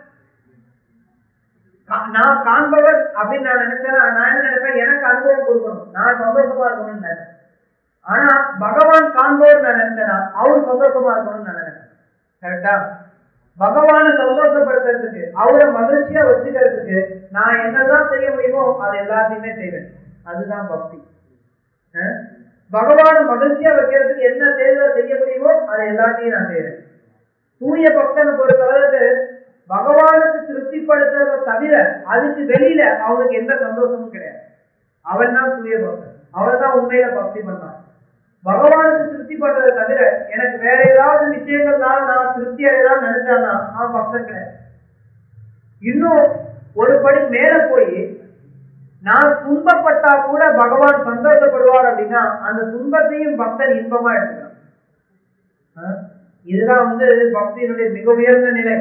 கா- நான் காண்பவர் அப்படின்னு நான் நினைச்சேன்னா நான் என்ன நினைப்பேன் எனக்கு அனுபவம் கொடுக்கணும் நான் சந்தோஷமா இருக்கணும்னு நினைப்பேன் ஆனா பகவான் காண்பவர் நான் நினைச்சேன்னா அவர் சந்தோஷமா இருக்கணும்னு நான் நினைப்பேன் கரெக்டா பகவானை சந்தோஷப்படுத்துறதுக்கு அவரை மகிழ்ச்சியா வச்சுக்கிறதுக்கு நான் என்னதான் செய்ய முடியுமோ அது எல்லாத்தையுமே செய்வேன் அதுதான் பக்தி அஹ்? பகவானை மகிழ்ச்சியா வைக்கிறதுக்கு என்ன தேவை செய்ய முடியுமோ அதை எல்லாத்தையும் நான் செய்வேன் தூய பக்தனை பொறுத்தளவுக்கு பகவானுக்கு திருப்திப்படுத்துறத தவிர அதுக்கு வெளியில அவனுக்கு எந்த சந்தோஷமும் கிடையாது அவன் தான் தூய பக்தன் அவன் தான் உண்மையில பக்தி பண்ணான் பகவானுக்கு திருப்தி பண்றதை தவிர எனக்கு வேற ஏதாவது விஷயங்கள்னால நான் திருப்தி அடையலாம் நினைச்சானா அவன் பக்தன் கிடையாது இன்னும் ஒரு படி மேல போய் நான் துன்பப்பட்டா கூட பகவான் சந்தோஷப்படுவார் அப்படின்னா அந்த துன்பத்தையும் பக்தன் இன்பமா எடுத்துக்கிறான் ஆஹ் இதுதான் வந்து பக்தியினுடைய மிக உயர்ந்த நிலை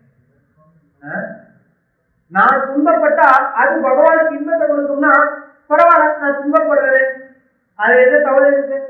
ஆஹ் நான் துன்பப்பட்டா அது பகவானுக்கு இன்பத்தை கொடுக்கும்னா பரவாயில்ல நான் துன்பப்படுறேன் அது எது தவறு இருக்கு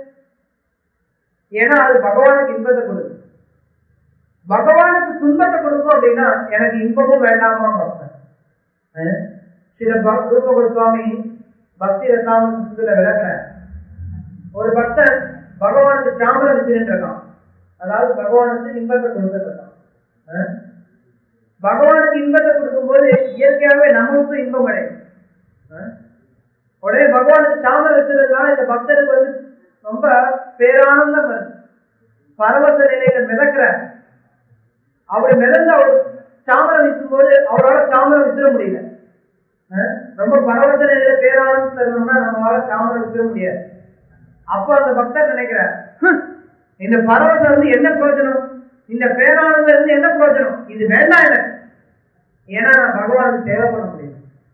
ஏன்னா அது பகவானுக்கு இன்பத்தை கொடுக்கும் பகவானுக்கு துன்பத்தை கொடுக்கும் அப்படின்னா எனக்கு இன்பமும் வேண்டாமா பக்தன் ஆஹ் சில பக்- ரூபகுரு சுவாமி பக்தி ரசாம புத்தகத்துல விளக்குறேன் ஒரு பக்தன் பகவானுக்கு சாமரம் வித்துட்டு இருக்கான் அதாவது பகவானுக்கு இன்பத்தை கொடுத்துட்டு இருக்கான் அஹ்? பகவானுக்கு இன்பத்தை கொடுக்கும்போது இயற்கையாகவே நம்மளுக்கும் இன்பம் அடையும் அஹ்? உடனே பகவானுக்கு சாமரம் வச்சிருந்ததுனால இந்த பக்தருக்கு வந்து ரொம்ப பேரானந்தம் வருது பரவச நிலையில மிதக்கிற அப்படி மிதந்து அவர் சாமரம் வீசும்போது அவரால் சாமரம் வித்துற முடியல அஹ்? ரொம்ப பரவச நிலையில பேரானந்தம் தரணும்னா நம்மளால சாமரம் வித்துற முடியாது அப்ப அந்த பக்தர் நினைக்கிறார் "ஹம், இந்த பரவசம் வந்து என்ன பிரயோஜனம் இந்த பேரானந்தம் இருந்து என்ன பிரயோஜனம் இது வேண்டாம் எனக்கு ஏன்னா நான் பகவானுக்கு சேவை பண்ண முடியும்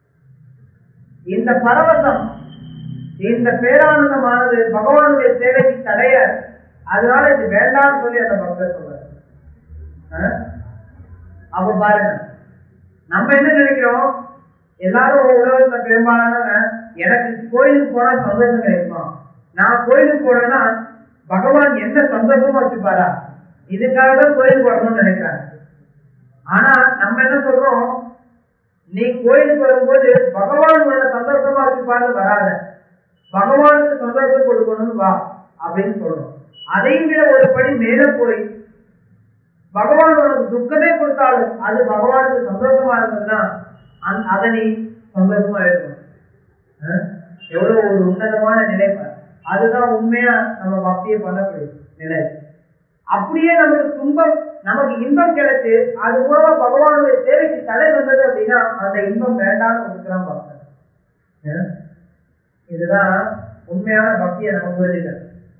இந்த பரவசம் இந்த பேரானந்தமானது பகவானுடைய சேவைக்கு தடையாது அதனால இது வேண்டாம்னு சொல்லி அந்த பக்தர் சொல்றாரு அஹ்? அப்ப பாருங்க நம்ம என்ன நினைக்கிறோம் எல்லாரும் உலகத்துல பெரும்பாலானவங்க எனக்கு கோயிலுக்கு போனா சந்தோஷம் கிடைக்குமா நான் கோயிலுக்கு போனேன்னா பகவான் என்ன சந்தோஷமா வச்சுப்பாரா இதுக்காக தான் கோயிலுக்கு வரணும்னு நினைக்கிறாங்க ஆனா நம்ம என்ன சொல்றோம் நீ கோயிலுக்கு வரும்போது பகவான் உன்னை சந்தோஷமா வச்சுப்பாருன்னு வராத பகவானுக்கு சந்தோஷம் கொடுக்கணும்னு வா அப்படின்னு சொல்றோம் அதையும் விட ஒரு படி மேல போய் பகவான் உனக்கு துக்கமே கொடுத்தாலும் அது பகவானுக்கு சந்தோஷமா இருந்ததுன்னா அந்த அதை நீ சந்தோஷமா இருக்கணும் அஹ்? எவ்வளவு ஒரு உன்னதமான நிலை பாரு. அதுதான் உண்மையா நம்ம பக்தியை பண்ணக்கூடிய நிலை அப்படியே நமக்கு துன்பம் நமக்கு இன்பம் கிடைச்சு அது மூலமா பகவானுடைய சேவைக்கு தடை வந்தது அப்படின்னா அந்த இன்பம் வேண்டாம்னு ஒதுக்குறான் பக்தன் ஏன்? இதுதான் உண்மையான பக்தியை நம்ம புரிஞ்சுக்கிறது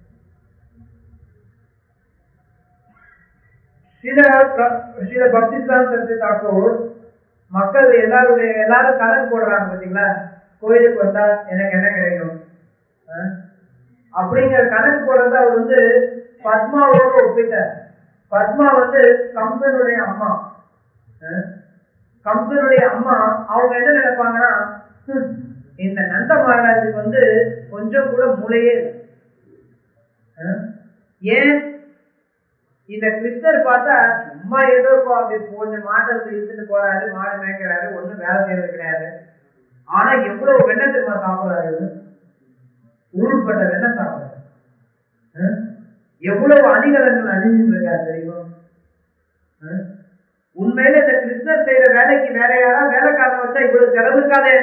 சில பிர- சில பக்தி சரஸ்வதி தாக்கூர் மக்கள் எல்லாருடைய எல்லாரும் கணக்கு போடுறாங்க பாத்தீங்களா கோயிலுக்கு வந்தா எனக்கு என்ன கிடைக்கும் ஆ? அப்படிங்கிற கணக்கு போடுறத அவர் வந்து பத்மாவோட ஒப்பிட்டார் பத்மா வந்து கம்சனுடைய அம்மா ஆ? கம்சனுடைய அம்மா அவங்க என்ன நினைப்பாங்கன்னா "ஹம், இந்த நந்த மகாராஜுக்கு வந்து கொஞ்சம் கூட மூளையே இல்லை." ஆ? ஏன் இந்த கிருஷ்ணர் பார்த்தா சும்மா ஏதோ இப்போ அப்படி கொஞ்சம் மாட்டத்தை இழுத்துட்டு போறாரு மாடு மேய்க்கிறாரு ஒண்ணும் வேலை செய்யறது கிடையாது ஆனா எவ்வளவு வெண்ணெய் தெரியுமா சாப்பிடுறாரு இவரு? உருள்பட்ட வெண்ணெய் சாப்பிடுறாரு ஆ? எவ்வளவு அணிகலன்கள் அணிஞ்சிட்டு இருக்காரு தெரியுமா ஆ? உண்மையில இந்த கிருஷ்ணர் செய்யற வேலைக்கு வேற யாராவது வேலைக்காரன் வச்சா இவ்வளவு செலவு இருக்காதே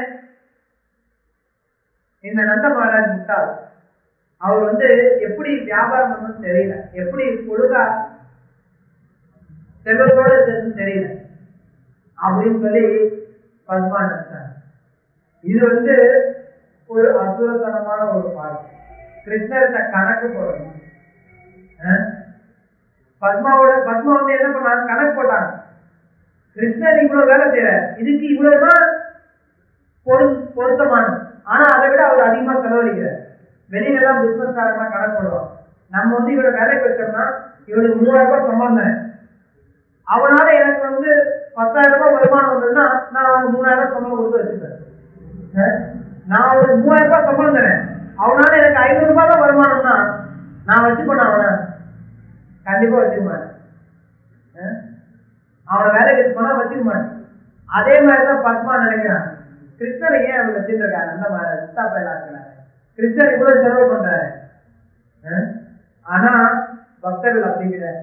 இந்த நந்த மகாராஜ் முட்டாள் அவர் வந்து எப்படி வியாபாரம் பண்ணணும்னு தெரியல எப்படி ஒழுங்கா செல்வத்தோட இருக்குன்னு தெரியல அப்படின்னு சொல்லி பத்மா நினைச்சாங்க இது வந்து ஒரு அசுரத்தனமான ஒரு பாடம் கிருஷ்ணர்கிட்ட கணக்கு போடணும் ஆ? பத்மாவோட பத்மா வந்து என்ன பண்ணாங்க கணக்கு போட்டாங்க கிருஷ்ணர் இவ்வளவு வேலை செய்யறாரு இதுக்கு இவ்வளவுதான் பொரு பொருத்தமானது ஆனா அதை விட அவர் அதிகமா செலவழிக்கிறார் வெளியில எல்லாம் பிசினஸ் காரங்களாம் கணக்கு போடுவாங்க நம்ம வந்து இவரை வேலைக்கு வச்சோம்னா இவனுக்கு மூவாயிரம் ரூபாய் சம்பளம் தரேன் அவனால எனக்கு வந்து பத்தாயிரம் ரூபாய் வருமானம் வந்ததுன்னா நான் அவனுக்கு மூணாயிரம் ரூபாய் சம்பளம் கொடுத்து வச்சுப்பேன் அஹ் நான் அவனுக்கு மூவாயிரம் ரூபாய் சம்பளம் தரேன் அவனால எனக்கு ஐநூறு ரூபாய் தான் வருமானம்னா நான் வச்சுப்பேன் அவனை கண்டிப்பா வச்சுக்க மாட்டேன் அஹ் அவனை வேலைக்கு வச்சு போனா வச்சுக்க மாட்டேன் அதே மாதிரி தான் பத்மா நினைக்கிறான் கிருஷ்ணரை ஏன் அவர் வச்சுட்டு இருக்காரு அந்த மாதிரி சித்தா பயிலா இருக்கிறாரு கிருஷ்ணர் இவ்வளவு செலவு பண்றாரு அஹ் ஆனா பக்தர்கள் அப்படி கிடையாது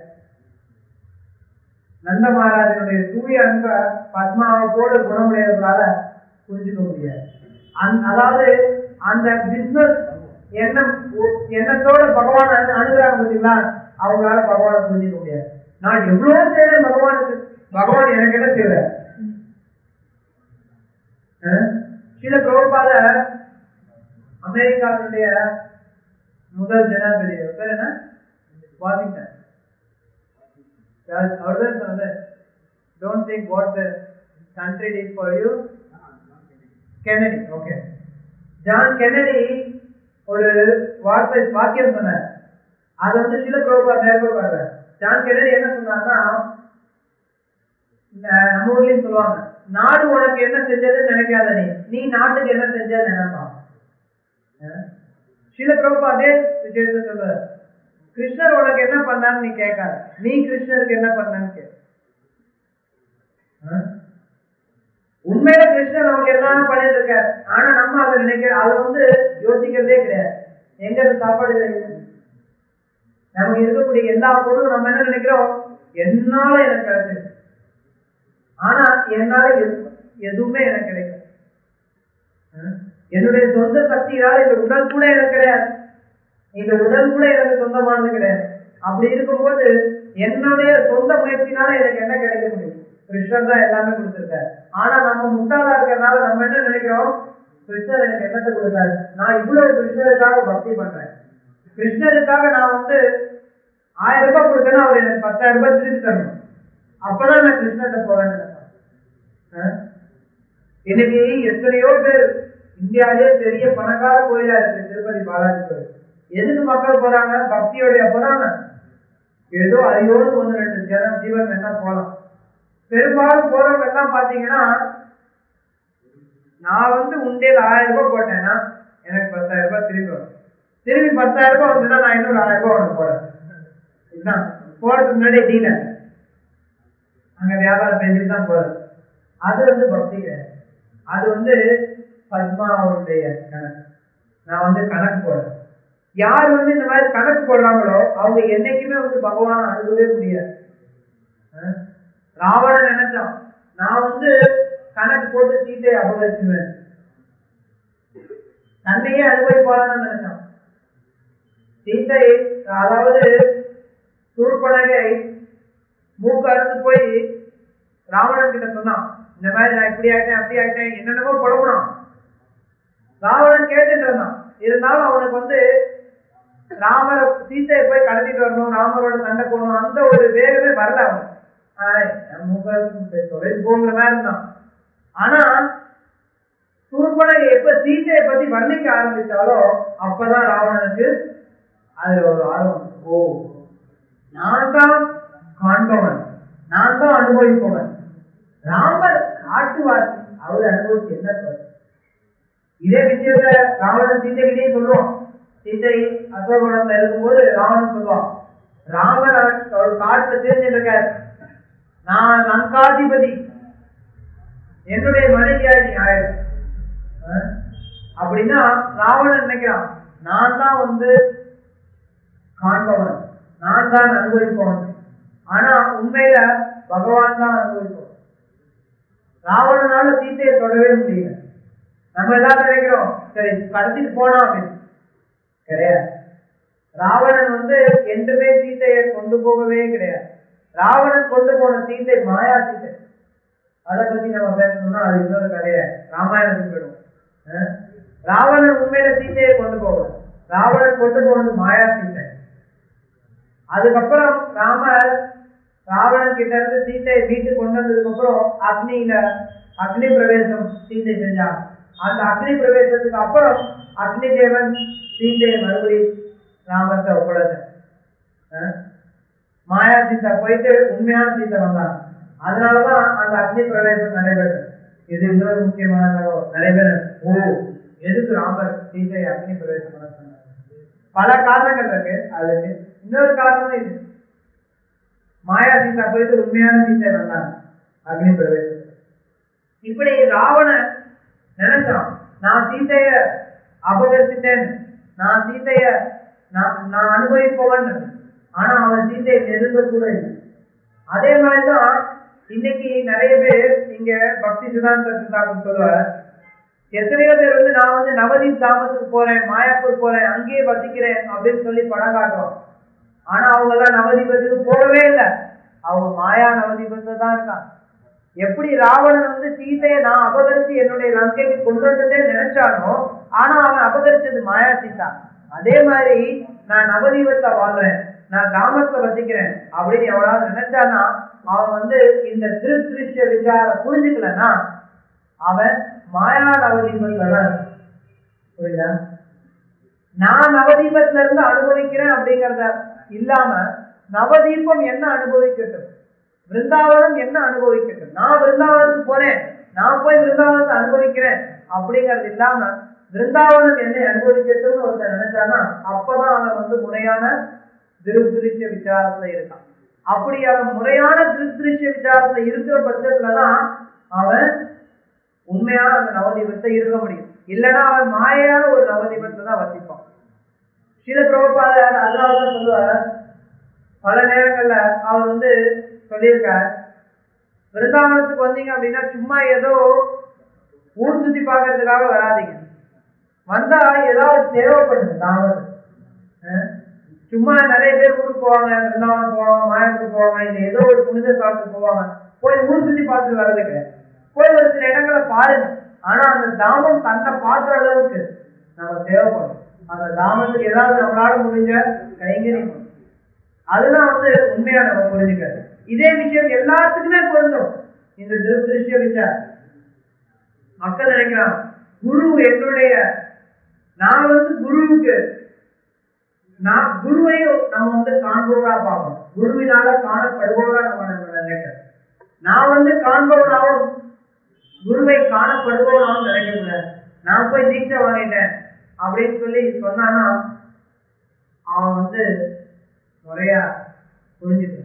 நந்த மகாராஜனுடைய தூய அன்பை பத்மாவை போல குணமுடையவர்களால புரிஞ்சுக்க முடியாது அந் அதாவது அந்த பிசினஸ் எண்ணம் எண்ணத்தோட பகவான் அனு அணுகிறாங்க பார்த்தீங்களா அவங்களால பகவானை புரிஞ்சுக்க முடியாது நான் எவ்வளவு செய்யறேன் பகவானுக்கு பகவான் எனக்கு என்ன செய்யற சில பிரபுபாத அமெரிக்காவினுடைய முதல் ஜனாதிபதி அவர் பேர் என்ன வாஷிங்டன் அவர் தான் சொன்னது don't think what the country did for you Kennedy okay John Kennedy ஒரு வார்த்தை வாக்கியம் சொன்னார் அதை வந்து சில பிரபுபாத் மேற்கொள்வாங்க ஜான் கெனடி என்ன சொன்னார்னா இந்த நம்ம ஊர்லயும் சொல்லுவாங்க நாடு உனக்கு என்ன செஞ்சதுன்னு நினைக்காத நீ நீ நாட்டுக்கு என்ன செஞ்சது நினைப்பா சில பிரபு அதே விஷயத்த சொல்றாரு கிருஷ்ணர் உனக்கு என்ன பண்ணான்னு நீ கேட்காத நீ கிருஷ்ணருக்கு என்ன பண்ணான்னு கேட்க உண்மையில கிருஷ்ணர் நமக்கு எல்லாம் பண்ணிட்டு இருக்காரு ஆனா நம்ம அதை நினைக்கிற அதை வந்து யோசிக்கிறதே கிடையாது எங்க இருந்து சாப்பாடு கிடைக்குது நமக்கு இருக்கக்கூடிய எல்லா பொருளும் நம்ம என்ன நினைக்கிறோம் என்னால எனக்கு கிடைச்சிருக்கு ஆனா என்னால எது- எதுவுமே எனக்கு கிடைக்கும் என்னுடைய சொந்த சக்தியால இந்த உடல் கூட எனக்கு கிடையாது இந்த உடல் கூட எனக்கு சொந்தமானது கிடையாது அப்படி இருக்கும்போது என்னுடைய சொந்த முயற்சினால எனக்கு என்ன கிடைக்க முடியும் கிருஷ்ணர் தான் எல்லாமே கொடுத்திருக்காரு ஆனா நம்ம முட்டாளா இருக்கிறதுனால நம்ம என்ன நினைக்கிறோம் கிருஷ்ணர் எனக்கு என்னத்தை கொடுத்தாரு நான் இவ்வளவு கிருஷ்ணருக்காக பக்தி பண்றேன் கிருஷ்ணருக்காக நான் வந்து ஆயிரம் ரூபாய் கொடுத்தேன்னா அவர் எனக்கு பத்தாயிரம் ரூபாய் திருப்பி தரணும் அப்பதான் நான் கிருஷ்ணர்கிட்ட போவேன்னு நினைப்பேன் ஆ? இன்னைக்கு எத்தனையோ பேர் இந்தியாவிலே பெரிய பணக்கார கோயிலா இருக்கு திருப்பதி பாலாஜி கோயில் எதுக்கு மக்கள் போறாங்க பக்தியோடைய போறாங்க ஏதோ அரியோடு ஒன்று ரெண்டு ஜனம் ஜீவன் வேணா போலாம் பெரும்பாலும் போறவங்க எல்லாம் பாத்தீங்கன்னா நான் வந்து உண்டியல் ஆயிரம் ரூபாய் போட்டேன்னா எனக்கு பத்தாயிரம் ரூபாய் திருப்பி வரும் திருப்பி பத்தாயிரம் ரூபாய் வந்துன்னா நான் இன்னொரு ஆயிரம் ரூபாய் உனக்கு போடுறேன் இதுதான் போறதுக்கு முன்னாடி டீலர் அங்க வியாபாரம் பேசிட்டு தான் போறது அது வந்து பக்தி கிடையாது அது வந்து பத்மாவுடைய கணக்கு நான் வந்து கணக்கு போடுறேன் யார் வந்து இந்த மாதிரி கணக்கு போடுறாங்களோ அவங்க என்னைக்குமே வந்து பகவானை அணுகவே முடியாது அஹ் ராவணன் நினைச்சான் நான் வந்து கணக்கு போட்டு சீட்டை அபகரிச்சுவேன் தன்னையே அனுபவிப்பாளான்னு நினைச்சான் சீத்தை அதாவது சூர்பனகை மூக்கு அறுத்து போய் ராவணன் கிட்ட சொன்னான் இந்த மாதிரி நான் இப்படி ஆயிட்டேன் அப்படி ஆயிட்டேன் என்னென்னமோ புலம்புனான் ராவணன் கேட்டுட்டு இருந்தான் இருந்தாலும் அவனுக்கு வந்து ராமரை சீத்தையை போய் கடத்திட்டு வரணும் ராமரோட சண்டை போடணும் அந்த ஒரு வேகமே வரல அவன் ஆய், என் மூக்கு அறுத்து தொலைது போங்கிற மாதிரி இருந்தான் ஆனா சூர்பனகை எப்ப சீதையை பத்தி வர்ணிக்க ஆரம்பிச்சாலோ அப்பதான் ராவணனுக்கு அதுல ஒரு ஆர்வம் ஓ நான் தான் காண்பவன் நான் தான் அனுபவிப்பவன் ராமர் காட்டுவாசி அவர் அனுபவிச்சு என்ன சொல்ற? இதே விஷயத்த ராவணன் சீதைகிட்டே சொல்லுவான் சீதை அசோகவனத்துல இருக்கும்போது ராவணன் சொல்லுவான் ராமர் அவர் அவர் காட்டுல தெரிஞ்சுட்டு இருக்காரு நான் லங்காதிபதி என்னுடைய மனைவியா நீ ஆயிடும் அஹ்? அப்படின்னா ராவணன் நினைக்கிறான் நான் தான் வந்து காண்பவன் நான் தான் அனுபவிப்பவன் ஆனா உண்மையில பகவான் தான் அனுபவிப்பவன் ராவணனால சீத்தையை தொடவே முடியல நம்ம எல்லாரும் நினைக்கிறோம் சரி கடத்திட்டு போனா அப்படின்னு கிடையாது ராவணன் வந்து என்றுமே சீத்தையை கொண்டு போகவே கிடையாது ராவணன் கொண்டு போன சீத்தை மாயா சீத்தை அதை பத்தி நம்ம பேசணும்னா அது இன்னொரு கதைய ராமாயணத்துக்கு போயிடும் அஹ்? ராவணன் உண்மையில சீத்தையை கொண்டு போகல ராவணன் கொண்டு போனது மாயா சீத்தை அதுக்கப்புறம் ராமர் ராவணன் கிட்ட இருந்து சீத்தையை வீட்டுக்கு கொண்டு வந்ததுக்கு அப்புறம் அக்னியில அக்னி பிரவேசம் சீத்தை செஞ்சான் அந்த அக்னி பிரவேசத்துக்கு அப்புறம் அக்னி தேவன் சீத்தையை மறுபடியும் ராமர்கிட்ட ஒப்படைச்சார் அஹ்? மாயா சீதா போயிட்டு உண்மையான சீதை வந்தாங்க அதனாலதான் அந்த அக்னி பிரவேசம் நடைபெற்றது இது இன்னொரு முக்கியமான தகவல் நிறைய பேர் ஓ எதுக்கு ராமர் சீதையை அக்னி பிரவேசம் பண்ண சொன்னார் பல காரணங்கள் இருக்கு அதுக்கு இன்னொரு காரணம் இது மாயா சீதா போயிட்டு உண்மையான சீதை வந்தாங்க அக்னி பிரவேசம் இப்படி ராவணன் நினைச்சான் நான் சீதைய அபகரிச்சிட்டேன் நான் சீதைய நான் நான் அனுபவிப்பவன் ஆனா அவன் சீதையை நெருங்க கூட இல்லை அதே மாதிரிதான் இன்னைக்கு நிறைய பேர் இங்க பக்தி சிதாந்த சித்தாந்தம் சொல்லுவார் எத்தனையோ பேர் வந்து நான் வந்து நவதீப் தாமத்துக்கு போறேன் மாயாப்பூர் போறேன் அங்கேயே வசிக்கிறேன் அப்படின்னு சொல்லி படம் காட்டுவோம் ஆனா அவங்க எல்லாம் நவதீபத்துக்கு போகவே இல்லை அவங்க மாயா நவதீபத்துல தான் இருக்காங்க எப்படி ராவணன் வந்து சீதையை நான் அபகரிச்சு என்னுடைய லங்கைக்கு கொண்டு வந்ததே நினைச்சானோ ஆனா அவன் அபகரிச்சது மாயா சீதா அதே மாதிரி நான் நவதீபத்தை வாழ்றேன் நான் கிராமத்துல வசிக்கிறேன் அப்படின்னு எவனாவது நினைச்சானா அவன் வந்து இந்த திருஷ்ய விசார புரிஞ்சுக்கலன்னா அவன் மாயா நவதீபத்துல தான் இருக்கான். புரியுதா நான் நவதீபத்துல இருந்து அனுபவிக்கிறேன் அப்படிங்கறத இல்லாம நவதீபம் என்ன அனுபவிக்கட்டும் விருந்தாவனம் என்ன அனுபவிக்கட்டும் நான் விருந்தாவனத்துக்கு போறேன் நான் போய் விருந்தாவனத்தை அனுபவிக்கிறேன் அப்படிங்கறது இல்லாம விருந்தாவனம் என்னை அனுபவிக்கட்டும்னு ஒருத்தன் நினைச்சானா அப்பதான் அவன் வந்து முறையான திருஷ்ய விசாரத்துல இருக்கான் அப்படி அவன் முறையான திருஷ்ய விசாரத்துல இருக்கிற பட்சத்துலதான் அவன் உண்மையான அந்த நவதீபத்தை இருக்க முடியும் இல்லைன்னா அவன் மாயான ஒரு நவதீபத்தை தான் வசிப்பான் சில பிரபுபாதர் அதனாலதான் சொல்லுவார் பல நேரங்கள்ல அவர் வந்து சொல்லியிருக்கார் விருந்தாவனத்துக்கு வந்தீங்க அப்படின்னா சும்மா ஏதோ ஊர் சுத்தி பார்க்கறதுக்காக வராதீங்க வந்தா ஏதாவது தேவைப்படுது தாமதம் சும்மா நிறைய பேர் ஊருக்கு போவாங்க பிருந்தாவனம் போவாங்க மாயத்துக்கு போவாங்க இல்லை ஏதோ ஒரு புனித ஸ்தலத்துக்கு போவாங்க போய் ஊர் சுத்தி பார்த்துட்டு வர்றது கிடையாது போய் ஒரு சில இடங்களை பாருங்க ஆனா அந்த தாமம் தன்னை பார்க்குற அளவுக்கு நம்ம தேவைப்படும் அந்த தாமத்துக்கு ஏதாவது நம்மளால முடிஞ்ச கைங்கரியம் பண்ணணும். அதுதான் வந்து உண்மையா நம்ம புரிஞ்சுக்கிறது இதே விஷயம் எல்லாத்துக்குமே பொருந்தும் இந்த திரு- திருஷ்ய விசாரம் மக்கள் நினைக்கிறான் குரு என்னுடைய நான் வந்து குருவுக்கு நான் குருவை நம்ம வந்து காண்பவரா பார்க்கணும் குருவினால காணப்படுபவரா நம்ம நம்ம நினைக்கிறோம் நான் வந்து காண்பவனாகவும் குருவை காணப்படுபவனாகவும் நினைக்க கூடாது நான் போய் தீட்சை வாங்கிட்டேன் அப்படின்னு சொல்லி சொன்னானா அவன் வந்து முறையா புரிஞ்சுக்கணும்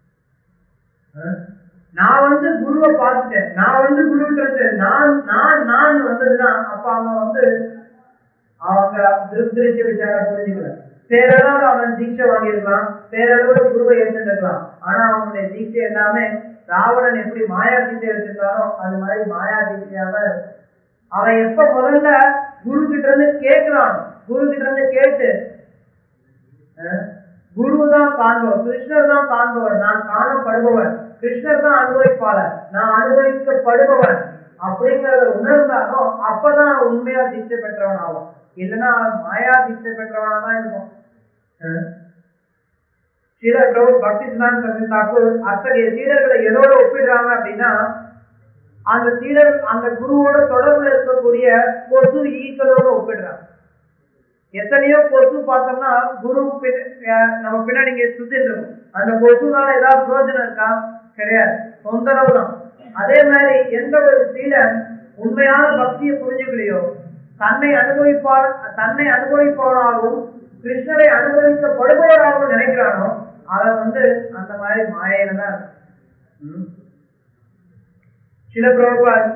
ஆ? நான் வந்து குருவை பார்த்துட்டேன் நான் வந்து குருன்றது நான் நான் நான் வந்ததுன்னா அப்ப அவன் வந்து அவங்க திருஷ்ய விசாரம் புரிஞ்சுக்கல பேரளவுல அவன் தீட்சை வாங்கியிருக்கலாம் பேரளவுல குருவை ஏற்றுருக்கலாம் ஆனா அவனுடைய தீட்சை எல்லாமே ராவணன் எப்படி மாயா தீட்சை வச்சிருந்தானோ அது மாதிரி மாயா தீட்சையா தான் இருக்கும் அவன் எப்ப முதல்ல குரு கிட்ட இருந்து கேட்கிறான் குரு கிட்ட இருந்து கேட்டு அஹ், குரு தான் காண்பவர் கிருஷ்ணர் தான் காண்பவர் நான் காணப்படுபவர் கிருஷ்ணர் தான் அனுபவிப்பாளர் நான் அனுபவிக்கப்படுபவன் அப்படிங்கறத உணர்ந்தாலும் அப்பதான் உண்மையா தீட்சை பெற்றவன் ஆகும் இல்லைன்னா மாயா தீட்சை பெற்றவனா தான் இருக்கும் அஹ் சில பிரபு பக்தி சித்தாந்த சக்தி தாக்கூர் அத்தகைய சீடர்களை எதோட ஒப்பிடுறாங்க அப்படின்னா அந்த சீடர் அந்த குருவோட தொடர்புல இருக்கக்கூடிய கொசு ஈக்களோட ஒப்பிடுறாங்க எத்தனையோ கொசு பார்த்தோம்னா குரு பின் அஹ் நம்ம பின்னாடி இங்க சுத்திட்டு இருக்கும் அந்த கொசுனால ஏதாவது பிரயோஜனம் இருக்கா கிடையாது தொந்தரவு தான் அதே மாதிரி எந்த ஒரு சீடன் உண்மையான பக்தியை புரிஞ்சுக்கலையோ தன்னை அனுபவிப்பாளர் தன்னை அனுபவிப்பவனாகவும் கிருஷ்ணரை அனுபவிக்கப்படுபவராகவும் நினைக்கிறானோ அவன் வந்து அந்த மாதிரி மாயையில தான் இருக்கு ம். சில பிரபுபாத்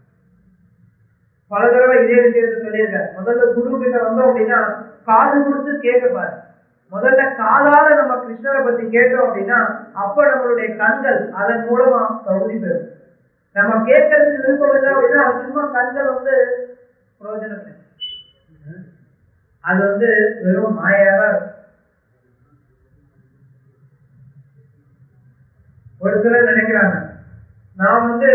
பல தடவை இதே விஷயத்தை சொல்லியிருக்காரு முதல்ல குரு கிட்ட வந்தோம் அப்படின்னா காது கொடுத்து கேட்கப்பாரு முதல்ல காதால நம்ம கிருஷ்ணரை பத்தி கேட்டோம் அப்படின்னா அப்ப நம்மளுடைய கண்கள் அதன் மூலமா தகுதி பெறும் நம்ம கேட்கறதுக்கு விருப்பம் இல்லை அப்படின்னா சும்மா கண்கள் வந்து பிரயோஜனம் இல்லை அது வந்து வெறும் மாயாதான் இருக்கும் ஒரு சிலர் நினைக்கிறாங்க நான் வந்து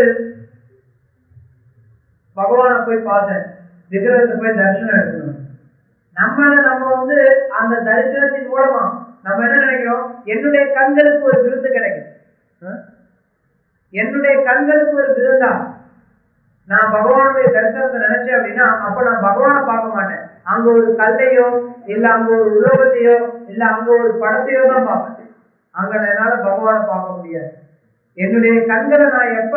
பகவானை போய் பார்த்தேன் விக்கிரகத்தை போய் தரிசனம் எடுக்கணும் நம்மள நம்ம வந்து அந்த தரிசனத்தின் மூலமா நம்ம என்ன நினைக்கிறோம் என்னுடைய கண்களுக்கு ஒரு விருது கிடைக்கும் ஆ? என்னுடைய கண்களுக்கு ஒரு விருந்தா நான் பகவானுடைய தரிசனத்தை நினைச்சேன் அப்படின்னா அப்ப நான் பகவானை பார்க்க மாட்டேன் அங்க ஒரு கல்லையோ இல்ல அங்க ஒரு உலோகத்தையோ இல்ல அங்க ஒரு படத்தையோ தான் பார்ப்பேன் அங்க என்னால பகவானை பார்க்க முடியாது என்னுடைய கண்களை நான் எப்ப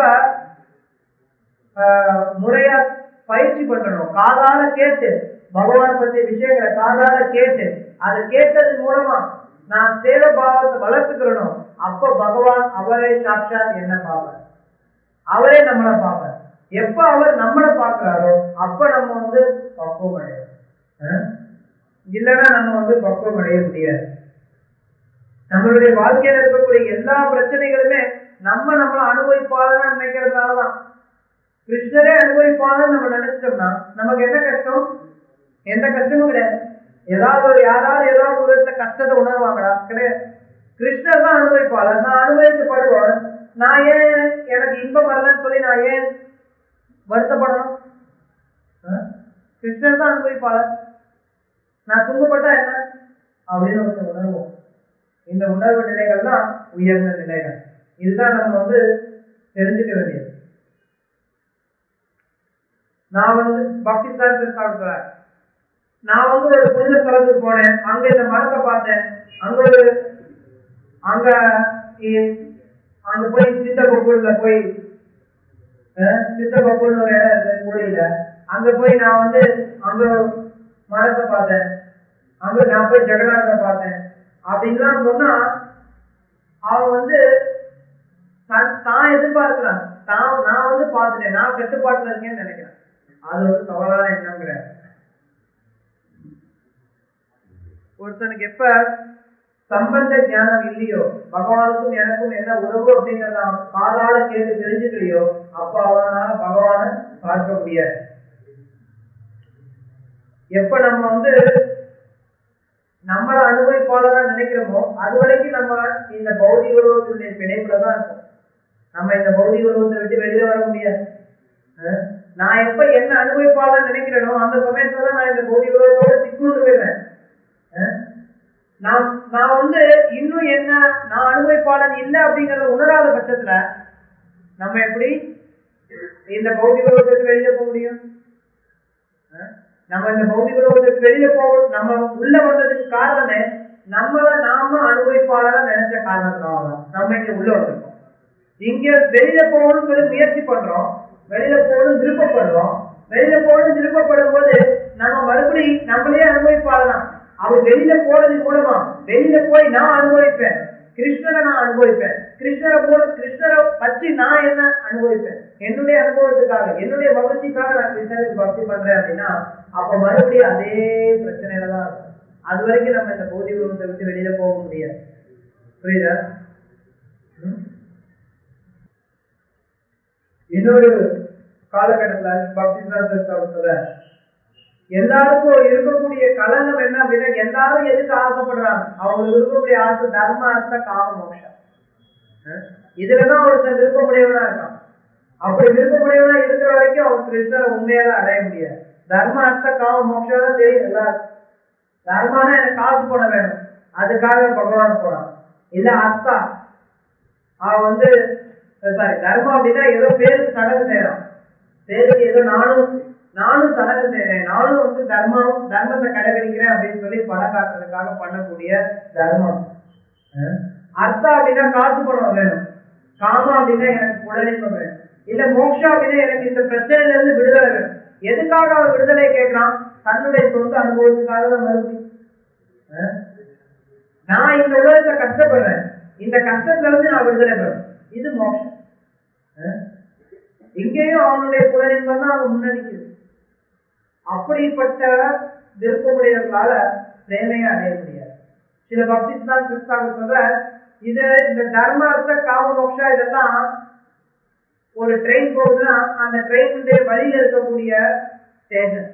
ஆஹ், முறையா பயிற்சி பண்ணணும் காதால கேட்டு பகவான் பற்றிய விஷயங்களை காதால கேட்டு அதை கேட்டது மூலமா நான் சேவை பாவத்தை வளர்த்துக்கிறனோ அப்ப பகவான் அவரே சாட்சாத் என்ன பார்ப்பார் அவரே நம்மளை பார்ப்பார் எப்ப அவர் நம்மளை பார்க்கிறாரோ அப்ப நம்ம வந்து பக்குவம் அடையும் அஹ்? இல்லைன்னா நம்ம வந்து பக்குவம் அடைய முடியாது நம்மளுடைய வாழ்க்கையில இருக்கக்கூடிய எல்லா பிரச்சனைகளுமே நம்ம நம்மள அனுபவிப்பாளர்னு நினைக்கிறதுனாலதான் கிருஷ்ணரே அனுபவிப்பாளர்னு நம்ம நினைச்சிட்டோம்னா நமக்கு என்ன கஷ்டம் எந்த கஷ்டமும் கிடையாது ஏதாவது ஒரு யாராவது ஏதாவது ஒரு விதத்துல கஷ்டத்தை உணர்வாங்களா கிடையாது கிருஷ்ணர் தான் அனுபவிப்பாளர் நான் அனுபவிக்கப்படுவார் நான் ஏன் எனக்கு இன்பம் வரலன்னு சொல்லி நான் ஏன் வருத்தப்படணும் ஆ? கிருஷ்ணர் தான் அனுபவிப்பாளர் நான் துன்பப்பட்டா என்ன அப்படின்னு ஒரு உணர்வோம் இந்த உணர்வு நிலைகள் தான் உயர்ந்த நிலைகள் இதுதான் நம்ம வந்து தெரிஞ்சுக்க வேண்டியது நான் வந்து பக்தி சாஸ்திரம் நான் வந்து ஒரு புனித ஸ்தலத்துக்கு போனேன் அங்க இந்த மரத்தை பார்த்தேன் அங்க ஒரு அங்க இ- அங்க போய் சித்தபக்கூர்ல போய் அஹ், சித்தபக்கூர்னு ஒரு இடம் இருக்கு கோயில அங்க போய் நான் வந்து அங்க ஒரு மரத்தை பார்த்தேன் அங்க நான் போய் ஜெகநாதரை பார்த்தேன் அப்படின்லாம் சொன்னா அவன் வந்து தான் தான் எதிர்பார்க்கிறான் தான் நான் வந்து பார்த்துட்டேன் நான் கட்டுப்பாட்டுல இருக்கேன்னு நினைக்கிறேன் அது வந்து தவறான எண்ணம் கிடையாது ஒருத்தனுக்கு எப்ப சம்பந்த ஞானம் இல்லையோ பகவானுக்கும் எனக்கும் என்ன உறவு அப்படிங்கறத அவன் காதால கேட்டு தெரிஞ்சுக்கலையோ அப்ப அவனால பகவானை பார்க்க முடியாது எப்ப நம்ம வந்து நம்மள அனுபவிப்பாளரா நினைக்கிறோமோ அது வரைக்கும் நம்ம இந்த பௌதிக உருவத்தினுடைய பிணைப்புல தான் இருக்கும் நம்ம இந்த பௌதிக உருவத்தை விட்டு வெளியில வர முடியாது அஹ் நான் எப்ப என்ன அனுபவிப்பாளர் நினைக்கிறேனோ அந்த சமயத்துல தான் நான் இந்த பௌதிக உருவத்தோட சிக்குண்டு போயிடுறேன் அஹ் நான் நான் வந்து இன்னும் என்ன நான் அனுபவிப்பாளன் இல்லை அப்படிங்கறத உணராத பட்சத்துல நம்ம எப்படி இந்த பௌதிக உலகத்துக்கு வெளியில போக முடியும் அஹ் நம்ம இந்த பௌதிக உலகத்துக்கு வெளியில போக நம்ம உள்ள வந்ததுக்கு காரணமே நம்மள நாம அனுபவிப்பாளரா நினைச்ச காரணத்தினால தான் நம்ம இங்க உள்ள வந்திருக்கோம் இங்க வெளியில போகணும்னு சொல்லி முயற்சி பண்றோம் வெளியில போகணும் விருப்பப்படுறோம் வெளியில போகணும் விருப்பப்படும் போது நம்ம மறுபடி நம்மளே அனுபவிப்பாளலாம் அவர் வெளியில போறது மூலமா வெளியில போய் நான் அனுபவிப்பேன் கிருஷ்ணரை நான் அனுபவிப்பேன் கிருஷ்ணரை போல கிருஷ்ணரை வச்சு நான் என்ன அனுபவிப்பேன் என்னுடைய அனுபவத்துக்காக என்னுடைய மகிழ்ச்சிக்காக நான் கிருஷ்ணருக்கு பக்தி பண்றேன் அப்படின்னா அப்ப மறுபடியும் அதே பிரச்சனையில தான் இருக்கும் அது வரைக்கும் நம்ம இந்த பௌதிக உலகத்தை விட்டு வெளியில போக முடியாது புரியுதா ம்? இன்னொரு காலகட்டத்துல பக்தி சாஸ்திர எல்லாருக்கும் இருக்கக்கூடிய கலங்கம் என்ன அப்படின்னா எல்லாரும் எதுக்கு ஆசைப்படுறாங்க அவங்களுக்கு இருக்கக்கூடிய ஆசை தர்ம அர்த்த காம மோட்சம் அஹ் இதுலதான் ஒருத்தன் விருப்பமுடையவனா இருக்கான் அப்படி விருப்பமுடையவனா இருக்கிற வரைக்கும் அவன் கிருஷ்ணரை உண்மையால அடைய முடியாது தர்ம அர்த்த காம மோட்சம் தான் தெரியும் எல்லாருக்கும் தர்மானா எனக்கு காசு போட வேணும் அதுக்காக பகவான் போறான் இல்ல அர்த்தா அவன் வந்து சாரி தர்மம் அப்படின்னா ஏதோ பேருக்கு சடங்கு செய்யறான் பேருக்கு ஏதோ நானும் நானும் சடங்கு செய்யறேன் நானும் வந்து தர்மம் தர்மத்தை கடைபிடிக்கிறேன் அப்படின்னு சொல்லி பணம் காட்டுறதுக்காக பண்ணக்கூடிய தர்மம் அஹ் அர்த்தா அப்படின்னா காசு பணம் வேணும் காமம் அப்படின்னா எனக்கு புலனின்பம் வேணும் இல்ல மோக்ஷா அப்படின்னா எனக்கு இந்த பிரச்சனையில இருந்து விடுதலை வேணும் எதுக்காக அவன் விடுதலை கேட்கிறான் தன்னுடைய சொந்த அனுபவத்துக்காக தான் மறுபடியும் அஹ் நான் இந்த உலகத்துல கஷ்டப்படுறேன் இந்த கஷ்டத்துல இருந்து நான் விடுதலை பெறணும் இது மோட்சம் அஹ் இங்கேயும் அவனுடைய புலனின்பம் தான் அவன் முன்னணிக்குது அப்படிப்பட்ட விருப்பமுடையவர்களால பிரேமையை அடைய முடியாது சில பக்தி தான் கிறிஸ்தாக சொல்ற இது இந்த தர்ம அர்த்த காம மோக்ஷா இதெல்லாம் ஒரு ட்ரெயின் போகுதுன்னா அந்த ட்ரெயினுடைய வழியில இருக்கக்கூடிய ஸ்டேஷன்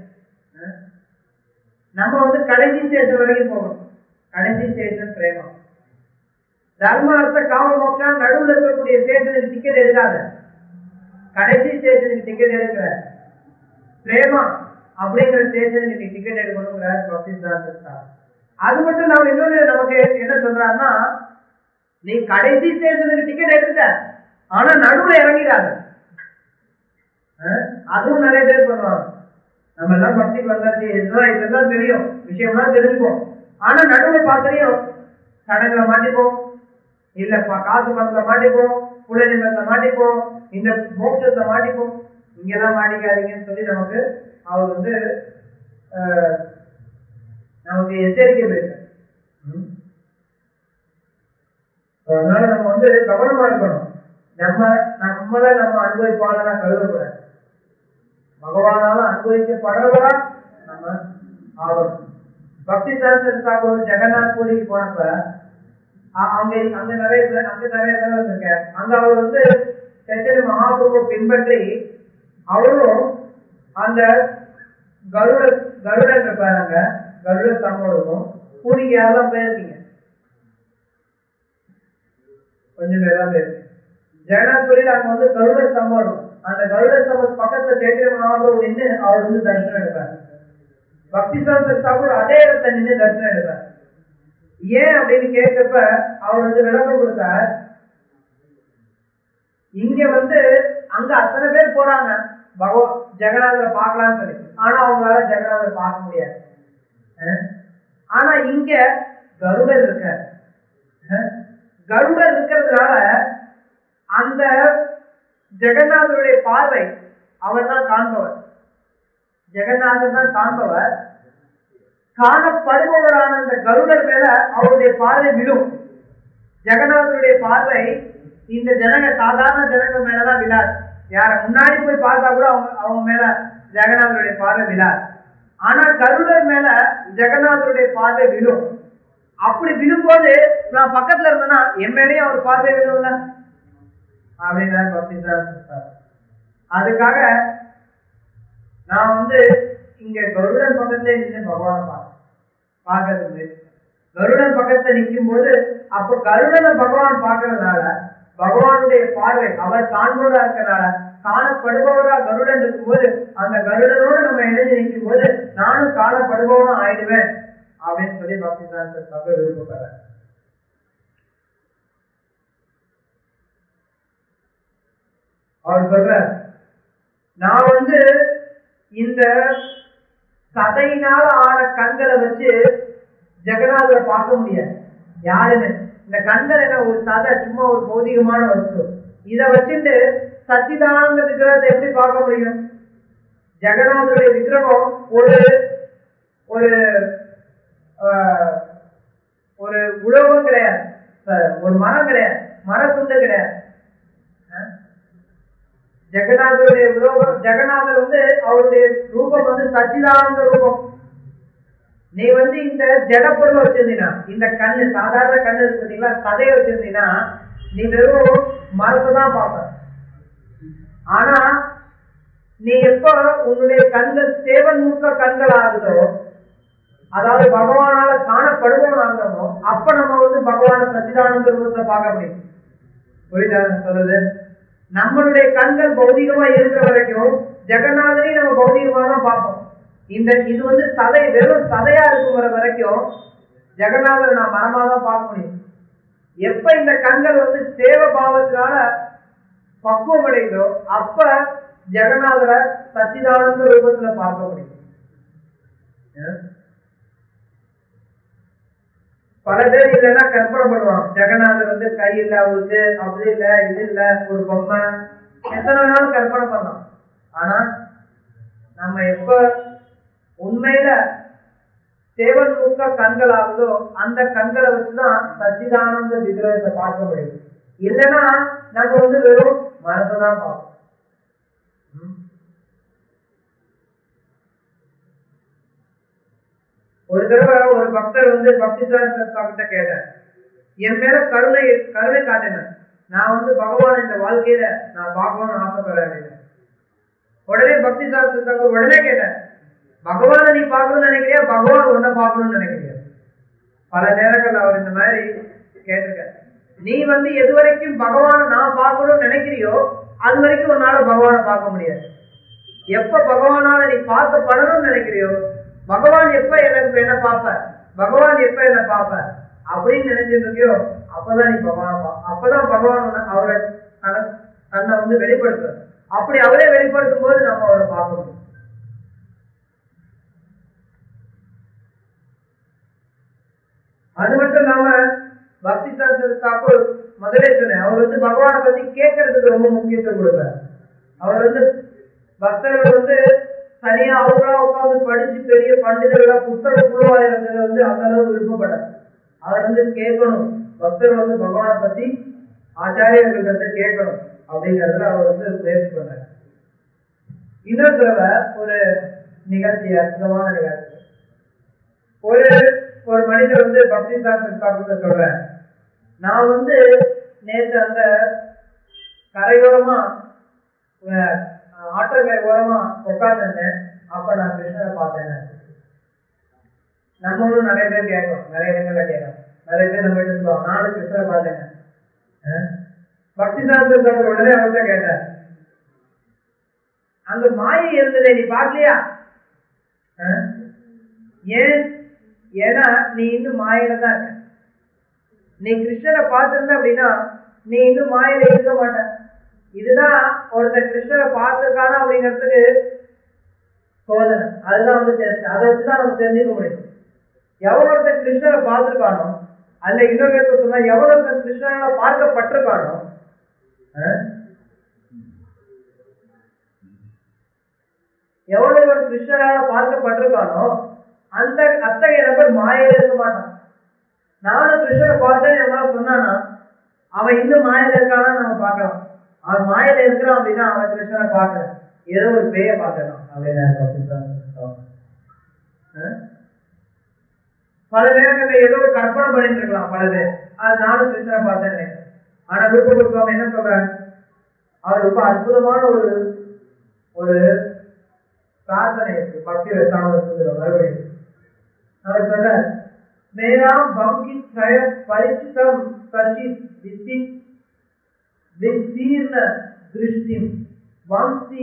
நம்ம வந்து கடைசி ஸ்டேஷன் வரைக்கும் போகணும் கடைசி ஸ்டேஷன் பிரேமம் தர்ம அர்த்த காம மோக்ஷா நடுவுல இருக்கக்கூடிய ஸ்டேஷனுக்கு டிக்கெட் எடுக்காத கடைசி ஸ்டேஷனுக்கு டிக்கெட் எடுக்கிற பிரேமா அப்படிங்கிற ஸ்டேஷனுக்கு நீ டிக்கெட் எடுக்கணுங்கிற பக்தி சித்தாந்தம் அது மட்டும் இல்லாம இன்னொன்னு நமக்கு என்ன சொல்றாருன்னா நீ கடைசி ஸ்டேஷனுக்கு டிக்கெட் எடுத்துட்ட ஆனா நடுவுல இறங்கிடாத அஹ் அதுவும் நிறைய பேர் பண்ணுவாங்க நம்ம எல்லாம் பக்திக்கு வந்தாச்சு இதெல்லாம் இதெல்லாம் தெரியும் விஷயம்லாம் தெரிஞ்சுப்போம் ஆனா நடுவுல பாத்திரையும் சடங்குல மாட்டிப்போம் இல்ல ப- காசு பணத்துல மாட்டிப்போம் புலனிமத்துல மாட்டிப்போம் இந்த மோட்சத்தை மாட்டிப்போம் இங்கெல்லாம் மாட்டிக்காதீங்கன்னு சொல்லி நமக்கு அவர் வந்து அஹ், நமக்கு எச்சரிக்கை பேசுறார் ம். So, அதனால நம்ம வந்து கவனமா இருக்கணும் நம்ம நம்மள நம்ம அனுபவிப்பாளரா கருதக்கூடாது பகவானால அனுபவிக்கப்படுறவரா நம்ம ஆகணும் பக்தி சாஸ்திரத்துக்காக ஒரு ஜெகநாத் பூரிக்கு போனப்ப அ- அங்க அங்க நிறைய பேர் அங்க நிறைய பேர் இருக்கார் அங்க அவர் வந்து சைத்தன்ய மகாபிரபு பின்பற்றி அவரும் அந்த கருட கருடன் இருப்பாரு அங்க கருட ஸ்தம்பம் இருக்கும் பூரிக்கு யாரெல்லாம் போயிருக்கீங்க கொஞ்சம் பேர் தான் போயிருக்கீங்க ஜெகநாத்புரியில் அங்க வந்து கருட ஸ்தம்பம் இருக்கும் அந்த கருட ஸ்தம்பம் பக்கத்துல சைத்தன்ய மகாபிரபு நின்று அவர் வந்து தரிசனம் எடுப்பார் பக்தி சாஸ்திர தாக்கூர் அதே இடத்துல நின்று தரிசனம் எடுப்பார் ஏன் அப்படின்னு கேட்டப்ப அவர் வந்து விளக்கம் கொடுத்தார் இங்க வந்து அங்க அத்தனை பேர் போறாங்க பகவ ஜெகநாதரை பார்க்கலாம்னு சொல்லி ஆனா அவங்களால ஜெகநாதரை பார்க்க முடியாது அஹ்? ஆனா இங்க கருடர் இருக்க கருடர் இருக்கிறதுனால அந்த ஜெகநாதருடைய பார்வை அவர் தான் காண்பவர் ஜெகநாதர் தான் காண்பவர் காணப்படுபவரான அந்த கருடர் மேல அவருடைய பார்வை விழும் ஜெகநாதருடைய பார்வை இந்த ஜனங்க சாதாரண ஜனங்க மேலதான் விழாது யார முன்னாடி போய் பார்த்தா கூட அவங்க அவங்க மேல ஜெகநாதருடைய பார்வை விழாது ஆனா கருடர் மேல ஜெகநாதருடைய பார்வை விழும் அப்படி விழும்போது நான் பக்கத்துல இருந்தேன்னா என் மேலேயும் அவர் பார்வை விழும்ல அப்படின்னு பக்தி சார் அதுக்காக நான் வந்து இங்க கருடன் பக்கத்துல நின்று பகவானை பார்க்க பார்க்கறது முயற்சி பண்ணேன். கருடன் பக்கத்துல நிற்கும் போது அப்ப கருடனை பகவான் பார்க்கறதுனால பகவானுடைய பார்வை அவர் காண்பவரா இருக்கிறனால காணப்படுபவரா கருடன் இருக்கும்போது அந்த கருடனோட நம்ம இணைஞ்சு நிற்கும் போது நானும் காணப்படுபவனா ஆயிடுவேன் அப்படின்னு சொல்லி பக்தி சாஸ்திர விருப்பப்படுறேன் அவர் சொல்றார் நான் வந்து இந்த சதையினால ஆன கண்களை வச்சு ஜெகநாதரை பார்க்க முடியாது யாருமே இந்த கண்கள் என்ன ஒரு சதை சும்மா ஒரு பௌதிகமான வஸ்து இத வச்சுட்டு சச்சிதானந்த விக்கிரகத்தை எப்படி பார்க்க முடியும் ஜெகநாதருடைய விக்கிரகம் ஒரு ஒரு ஆஹ், ஒரு உலோகம் கிடையாது ச- ஒரு மரம் கிடையாது மர துண்டு கிடையாது ஆஹ்? ஜெகநாதருடைய உலோகம் ஜெகநாதர் வந்து அவருடைய ரூபம் வந்து சச்சிதானந்த ரூபம் நீ வந்து இந்த ஜட பொருள் வச்சிருந்தீங்கன்னா இந்த கண்ணு சாதாரண கண்ணு இருக்கு பார்த்தீங்களா சதையை வச்சிருந்தீங்கன்னா நீ வெறும் மரத்தை தான் பார்ப்ப ஆனா நீ எப்ப உன்னுடைய கண்கள் சேவன்முக கண்கள் ஆகுதோ அதாவது பகவானால காணப்படுபவன் ஆகிறோமோ அப்ப நம்ம வந்து பகவான சச்சிதானந்த ரூபத்தை பார்க்க முடியும் புரியுதா நான் சொல்றது நம்மளுடைய கண்கள் பௌதிகமா இருக்கிற வரைக்கும் ஜெகநாதனையும் நம்ம பௌதிகமா தான் பார்ப்போம் இந்த இது வந்து சதை வெறும் சதையா இருக்கிற வரைக்கும் ஜெகநாதரை நான் மரமா தான் பார்க்க முடியும் எப்ப இந்த கண்கள் வந்து சேவ பாவத்தினால பக்குவம் அடையுதோ அப்ப ஜெகநாதரை சச்சிதானந்த ரூபத்துல பார்க்க முடியும் ஏன்? பல பேர் இல்லைன்னா கற்பனை பண்ணுவான் ஜெகநாதர் வந்து கை இல்ல அவருக்கு அப்படி இல்ல இது இல்ல ஒரு பொம்மை எத்தனை வேணாலும் கற்பனை பண்ணலாம் ஆனா நம்ம எப்ப உண்மையில சேவன் முக்க கண்கள் ஆகுதோ அந்த கண்களை வச்சுதான் சச்சிதானந்த விக்கிரகத்தை பார்க்க முடியும் இல்லைன்னா நம்ம வந்து வெறும் மனசை தான் பார்ப்போம் ம். ஒரு தடவை ஒரு பக்தர் வந்து பக்தி கிட்ட கேட்டார் என் மேல கருணை கருணை காட்டினேன் நான் வந்து பகவான் இந்த வாழ்க்கையில நான் பார்க்கணும்னு ஆசைப்படுறேன் அப்படின்னு உடனே பக்தி சாஸ்திரத்தாங்க உடனே கேட்டேன் பகவானை நீ பார்க்கணும்னு நினைக்கிறியா பகவான் உன்னை பார்க்கணும்னு நினைக்கிறியா பல நேரங்கள் அவர் இந்த மாதிரி கேட்டிருக்கார் நீ வந்து எது வரைக்கும் பகவானை நான் பார்க்கணும்னு நினைக்கிறியோ அது வரைக்கும் உன்னால பகவானை பார்க்க முடியாது எப்ப பகவானால நீ பார்க்கப்படணும்னு நினைக்கிறியோ பகவான் எப்ப எனக்கு என்ன பார்ப்ப பகவான் எப்ப என்ன பார்ப்ப அப்படின்னு நினைச்சிட்டு இருக்கியோ அப்பதான் நீ பகவானை பா அப்பதான் பகவான் உன்னை அவரை தன- தன்னை வந்து வெளிப்படுத்துற அப்படி அவரே வெளிப்படுத்தும் போது நம்ம அவரை பார்க்க முடியும் அது மட்டும் இல்லாம பக்தி சாஸ்திர தாக்கூர் முதலே சொன்னேன் அவர் வந்து பகவானை பத்தி கேட்கறதுக்கு ரொம்ப முக்கியத்துவம் கொடுப்பார் அவர் வந்து பக்தர்கள் வந்து தனியா அவங்களா உட்கார்ந்து படிச்சு பெரிய பண்டிதர்களா புத்தக குழுவா இருந்தது வந்து அந்த அளவு விருப்பப்படாது அவர் வந்து கேட்கணும் பக்தர் வந்து பகவானை பத்தி ஆச்சாரியர்கள் வந்து கேட்கணும் அப்படிங்கறதுல அவர் வந்து முயற்சி பண்ணார் இன்னொரு தடவை ஒரு நிகழ்ச்சி அற்புதமான நிகழ்ச்சி ஒரு ஒரு மனிதர் வந்து பக்தி சாஸ்திர தாக்கூர்கிட்ட சொல்றேன் நான் வந்து நேற்று அந்த கரையோரமா அஹ், ஆற்றங்கரை ஓரமா உட்கார்ந்துருந்தேன் அப்ப நான் கிருஷ்ணரை பார்த்தேன் நம்மளும் நிறைய பேர் கேட்கணும் நிறைய இடங்கள்ல கேட்கணும் நிறைய பேர் நம்ம கிட்ட சொல்லுவாங்க நானும் கிருஷ்ணரை பார்த்தேன் அஹ், பக்தி சாஸ்திர தாக்கூர் உடனே அவர்கிட்ட கேட்டேன் அங்க மாயை இருந்ததே நீ பார்க்கலையா அஹ்? ஏன் ஏன்னா நீ இன்னும் மாயில தான் இருக்க நீ கிருஷ்ணரை பார்த்திருந்த அப்படின்னா நீ இன்னும் மாயில இருக்க மாட்ட இதுதான் ஒருத்தன் கிருஷ்ணரை பார்த்திருக்கானா அப்படிங்கிறதுக்கு சோதனை அதுதான் வந்து டெஸ்ட் அதை வச்சுதான் நம்ம தெரிஞ்சுக்க முடியும் எவன் ஒருத்தன் கிருஷ்ணரை பார்த்திருக்கானோ அல்ல இன்னொரு பேர் சொன்னா எவன் ஒருத்தன் கிருஷ்ணரால பார்க்கப்பட்டிருக்கானோ அஹ்? எவ்வளவு ஒரு கிருஷ்ணரால பார்க்கப்பட்டிருக்கானோ அந்த அத்தகைய நபர் மாயையில இருக்க மாட்டான் நானும் கிருஷ்ணரை பார்த்தேன்னு எவனாவது சொன்னானா அவன் இன்னும் மாயையில இருக்கானா நம்ம பார்க்கலாம் அவன் மாயையில இருக்கிறான் அப்படின்னா அவன் கிருஷ்ணரை பார்க்கல ஏதோ ஒரு பேய பார்க்கலாம் அப்படின்னு அஹ்? பல நேரங்கள்ல ஏதோ ஒரு கற்பனை பண்ணிட்டு இருக்கலாம் பல பேர் அது நானும் கிருஷ்ணரை பார்த்தேன்னு ஆனா ரூப கோஸ்வாமி என்ன சொல்றாரு அவர் ரொம்ப அற்புதமான ஒரு ஒரு பிரார்த்தனை இருக்கு பக்தி ரசாமத்துங்கிற மறுபடியும் அவர் சொல்றார் மேராம் பங்கி த்ரய பரிச்சிதம் சச்சித் வித்தி வித்தீர்ண திருஷ்டிம் வம்சி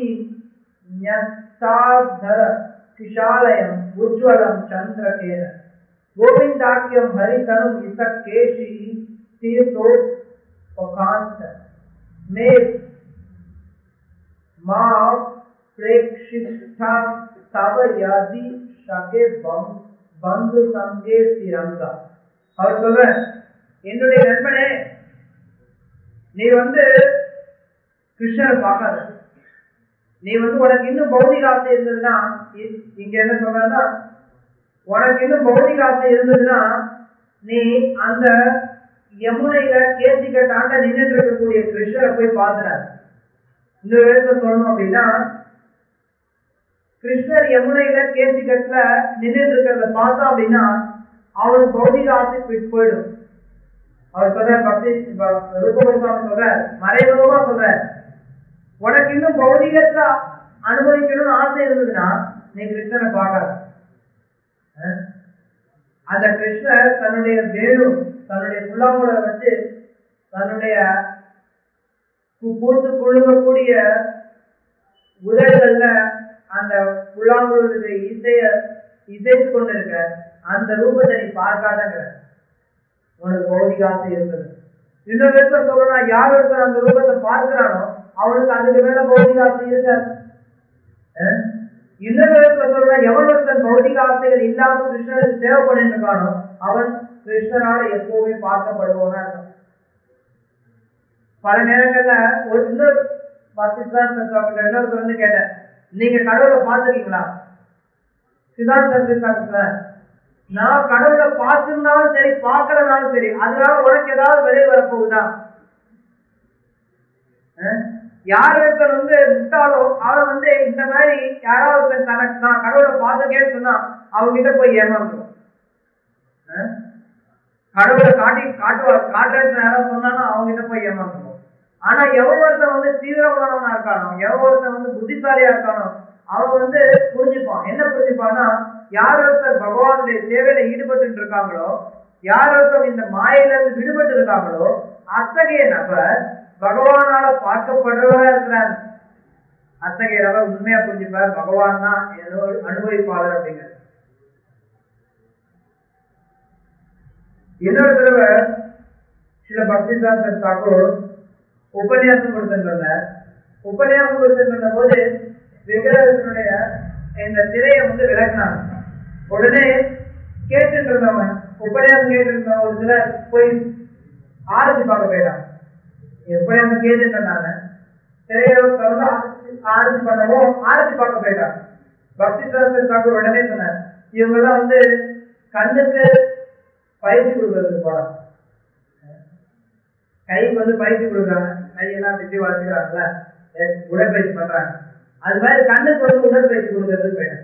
ஞத்தாதர கிஷாலயம் உஜ்வலம் சந்திரகேன கோவிந்தாக்கியம் ஹரிதனும் இச கேஷி தீர்த்தோ பகாந்த மே மா प्रेक्षिष्ठा तव यदि शके बं- பந்து சங்கே திரங்கா அவர் சொல்ற என்னுடைய நண்பனே நீ வந்து கிருஷ்ணரை பார்க்காத நீ வந்து உனக்கு இன்னும் பௌதிக ஆசை இருந்ததுன்னா இ- இங்க என்ன சொல்றா உனக்கு இன்னும் பௌதிக ஆசை இருந்ததுன்னா நீ அந்த யமுனையில கேசிக்க தாண்ட நின்றுட்டு இருக்கக்கூடிய கிருஷ்ணரை போய் பார்த்துறாரு இன்னொரு விதத்தை சொல்லணும் அப்படின்னா கிருஷ்ணர் யமுனையில கேசிகட்ல நின்றுட்டு இருக்கிறத பார்த்தோம் அப்படின்னா அவனுக்கு பௌதிக ஆசை போய்- போயிடும் அவர் சொல்ற பக்தி ரூபகோசாமி சொல்ற மறைமுகமா சொல்ற உனக்கு இன்னும் பௌதிகத்துல அனுபவிக்கணும்னு ஆசை இருந்ததுன்னா நீ கிருஷ்ணனை பார்க்காத அஹ்? அந்த கிருஷ்ணர் தன்னுடைய வேணு தன்னுடைய புல்லாங்குழ வச்சு தன்னுடைய கு- பூத்து குழுங்கக்கூடிய உதடுகள்ல அந்த புல்லாங்குழலுடைய இசைய இசைத்து கொண்டிருக்க அந்த ரூபத்தை நீ பார்க்காதங்கிற உனக்கு பௌதிக ஆசை இருந்தது இன்னொரு விதத்துல சொல்லணும் யார் ஒருத்தர் அந்த ரூபத்தை பார்க்கிறானோ அவனுக்கு அதுக்கு மேல பௌதிக ஆசை இருக்காது அஹ்? இன்னொரு விதத்துல சொல்லணும் எவன் ஒருத்தன் பௌதிக ஆசைகள் இல்லாம கிருஷ்ணனுக்கு சேவை பண்ணிட்டு இருக்கானோ அவன் கிருஷ்ணனால எப்பவுமே பார்க்கப்படுபவனா இருக்கான் பல நேரங்கள்ல ஒரு இன்னொரு பாகிஸ்தான் இன்னொருத்தர் வந்து கேட்டேன் நீங்க கடவுளை பார்த்துருக்கீங்களா சித்தார்த்த சந்திரசாமி நான் கடவுளை பார்த்திருந்தாலும் சரி பார்க்கலனாலும் சரி அதனால உனக்கு ஏதாவது வெளியே வரப்போகுதா அஹ்? யார் ஒருத்தன் வந்து விட்டாலோ அவன் வந்து இந்த மாதிரி யாராவது ஒருத்தன் தனக்கு நான் கடவுளை பார்த்துக்கேன்னு சொன்னா அவங்க கிட்ட போய் ஏமாந்துரும் அஹ்? கடவுளை காட்டி காட்டுவார் காட்டுறேன்னு யாராவது சொன்னானா அவங்க கிட்ட போய் ஏமாந்துரும் ஆனா எவன் ஒருத்தன் வந்து தீவிரமானவனா இருக்கானோ எவன் ஒருத்தன் வந்து புத்திசாலியா இருக்கானோ அவன் வந்து புரிஞ்சுப்பான் என்ன புரிஞ்சுப்பான்னா யார் ஒருத்தர் பகவானுடைய சேவையில ஈடுபட்டு இருக்காங்களோ யார் ஒருத்தர் இந்த மாயில இருந்து விடுபட்டு இருக்காங்களோ அத்தகைய நபர் பகவானால பார்க்கப்படுறவரா இருக்கிறார் அத்தகைய நபர் உண்மையா புரிஞ்சுப்பார் பகவான் தான் அனு- அனுபவிப்பாளர் அப்படிங்கிறது இன்னொரு தடவை சில பக்திதாசர் தாக்கூர் உபன்யாசம் கொடுத்திருந்த உபன்யாசம் கொடுத்திருந்த போது விக்கிரகத்தினுடைய இந்த திரையை வந்து விளக்குனாங்க உடனே கேட்டுட்டு இருந்தவன் உபன்யாசம் கேட்டு இருந்தவன் ஒரு சிலர் போய் ஆரத்தி பார்க்க போயிட்டான் உபன்யாசம் கேட்டுட்டு இருந்தாங்க திரையை திறந்து ஆரத்தி- ஆரத்தி பண்ணவும் ஆரத்தி பார்க்க போயிட்டான் பக்தி சாஸ்திர தாக்கூர் உடனே சொன்னார் இவங்க எல்லாம் வந்து கண்ணுக்கு பயிற்சி கொடுக்கறதுக்கு போறாங்க கைக்கு வந்து பயிற்சி கொடுக்குறாங்க கையெல்லாம் திட்டி வளர்த்துக்கிறாங்கல்ல எ- உடற்பயிற்சி பண்றாங்க அது மாதிரி கண்ணுக்கு வந்து உடற்பயிற்சி கொடுக்கறதுக்கு போயிட்டாங்க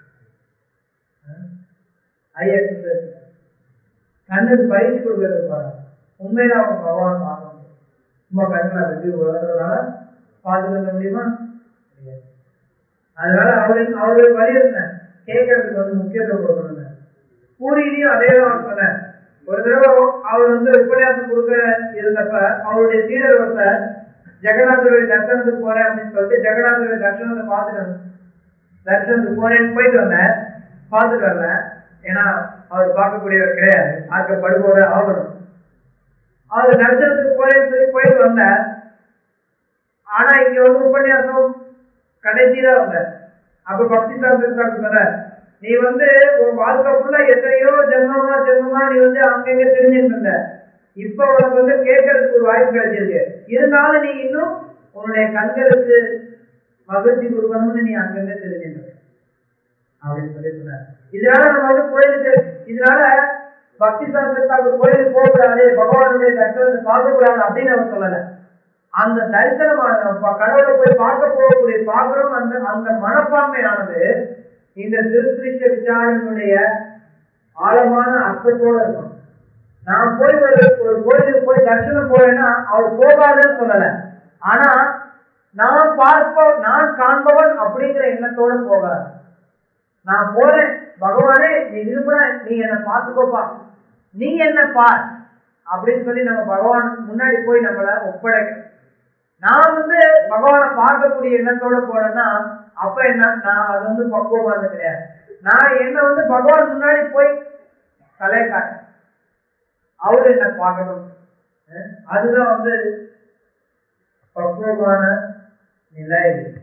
ஐ எக்ஸசைஸ் கண்ணுக்கு பயிற்சி கொடுக்கறதுக்கு போறாங்க உண்மையில அவங்க பகவான் பார்க்க முடியும் சும்மா கண்களை வெட்டி வளர்றதுனால பார்த்துட்டு இருக்க முடியுமா முடியாது. அதனால அவருக்கு அவருக்கு வலியுறுத்தினேன் கேட்கறதுக்கு வந்து முக்கியத்துவம் கொடுக்கணும் பூரியிலையும் அதே தான் சொன்னேன் ஒரு தடவை அவர் வந்து உபன்யாசம் கொடுக்க இருந்தப்ப அவருடைய சீடர் ஒருத்தர் ஜெகநாதருடைய தர்சனத்துக்கு போறேன் அப்படின்னு சொல்லிட்டு ஜெகநாதருடைய தர்சனத்தை பார்த்துட்டு வந்தேன். தர்சனத்துக்கு போறேன்னு போயிட்டு வந்தேன் பார்த்துட்டு வரல ஏன்னா அவர் பார்க்கக்கூடியவர் கிடையாது பார்க்கப்படுபவர ஆகணும் அவர் தர்சனத்துக்கு போறேன்னு சொல்லி போயிட்டு வந்தேன் ஆனா இங்க வந்து உபன்யாசம் கடைசியில வந்தேன் அப்ப பக்தி சாஸ்திரத்தாக்கு சொன்ன நீ வந்து உன் வாழ்க்கை ஃபுல்லா எத்தனையோ ஜென்மமா ஜென்மமா நீ வந்து அங்கங்க தெரிஞ்சுட்டு இருந்த இப்ப உனக்கு வந்து கேட்கறதுக்கு ஒரு வாய்ப்பு கிடைச்சிருக்கு இருந்தாலும் நீ இன்னும் உன்னுடைய கண்களுக்கு மகிழ்ச்சி கொடுக்கணும்னு நீ அங்கங்க தெரிஞ்சுட்டு இருக்க. அப்படின்னு சொல்லி சொன்னார் இதனால நம்ம வந்து கோயிலுக்கு இதனால பக்தி சாஸ்திரத்தாக்கு கோயிலுக்கு போகக்கூடாது பகவானுடைய தர்சனத்தை பார்க்கக்கூடாது அப்படின்னு அவர் சொல்லல அந்த தரிசனமான ப- கடவுளை போய் பார்க்க போகக்கூடிய பார்க்கிறோம் அந்த அந்த மனப்பான்மையானது இந்த திருத்திருஷ்ட விசாரணையினுடைய ஆழமான அர்த்தத்தோட இருக்கும் நான் போய் ஒரு ஒரு கோயிலுக்கு போய் தரிசனம் போறேன்னா அவர் போகாதுன்னு சொல்லல ஆனா நான் பார்ப்ப நான் காண்பவன் அப்படிங்கிற எண்ணத்தோட போகாது நான் போறேன் பகவானே நீ விரும்புற நீ என்னை பார்த்துக்கோப்பா நீ என்ன பார் அப்படின்னு சொல்லி நம்ம பகவான் முன்னாடி போய் நம்மளை ஒப்படைக்கணும் நான் வந்து பகவானை பார்க்கக்கூடிய எண்ணத்தோட போனேன்னா அப்ப என்ன நான் அது வந்து பக்குவமானது கிடையாது நான் என்ன வந்து பகவான் முன்னாடி போய் தலையை காட்டேன் அவரு என்ன பார்க்கணும் அஹ் அதுதான் வந்து பக்குவமான நிலை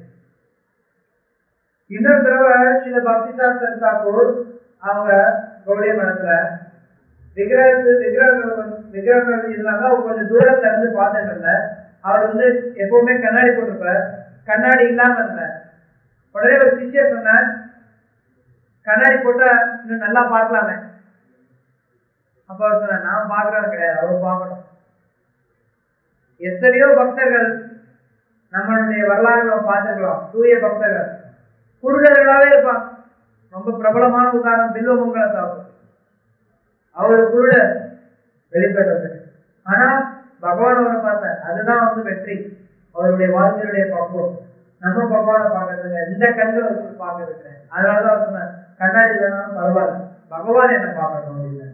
இன்னொரு தடவை சில பக்தி சாஸ்திர தாக்கூர் அவங்க கௌடிய மடத்துல விக்கிரகத்து விக்கிரகங்கள் வந்து- விக்கிரகங்கள் இருந்தாங்க அவங்க கொஞ்சம் தூரத்துல இருந்து பார்த்துட்டு இருந்தேன் அவர் வந்து எப்பவுமே கண்ணாடி போட்டிருப்பார் கண்ணாடி இல்லாம இருந்தார் உடனே ஒரு சிஷ்யர் சொன்னார் கண்ணாடி போட்டா இன்னும் நல்லா பார்க்கலாமே அப்ப அவர் சொன்னார் நான் பார்க்கறது கிடையாது அவர் பார்க்கணும் எத்தனையோ பக்தர்கள் நம்மளுடைய வரலாறு நம்ம பார்த்துக்கலாம் தூய பக்தர்கள் குருடர்களாவே இருப்பாங்க ரொம்ப பிரபலமான உதாரணம் பில்வமங்கல தாக்கூர் அவர் குருடர் வெளிப்பட்டது ஆனா பகவான் அவரை பார்த்தார் அதுதான் வந்து வெற்றி அவருடைய வாழ்க்கையுடைய பக்குவம் நம்ம பகவானை பார்க்கறதுங்க இந்த கண்களை வச்சு பார்க்கறதுக்கு அதனாலதான் அவர் சொன்னேன் கண்ணாடி இல்லைனாலும் பரவாயில்ல பகவான் என்ன பார்க்கணும் அப்படின்னு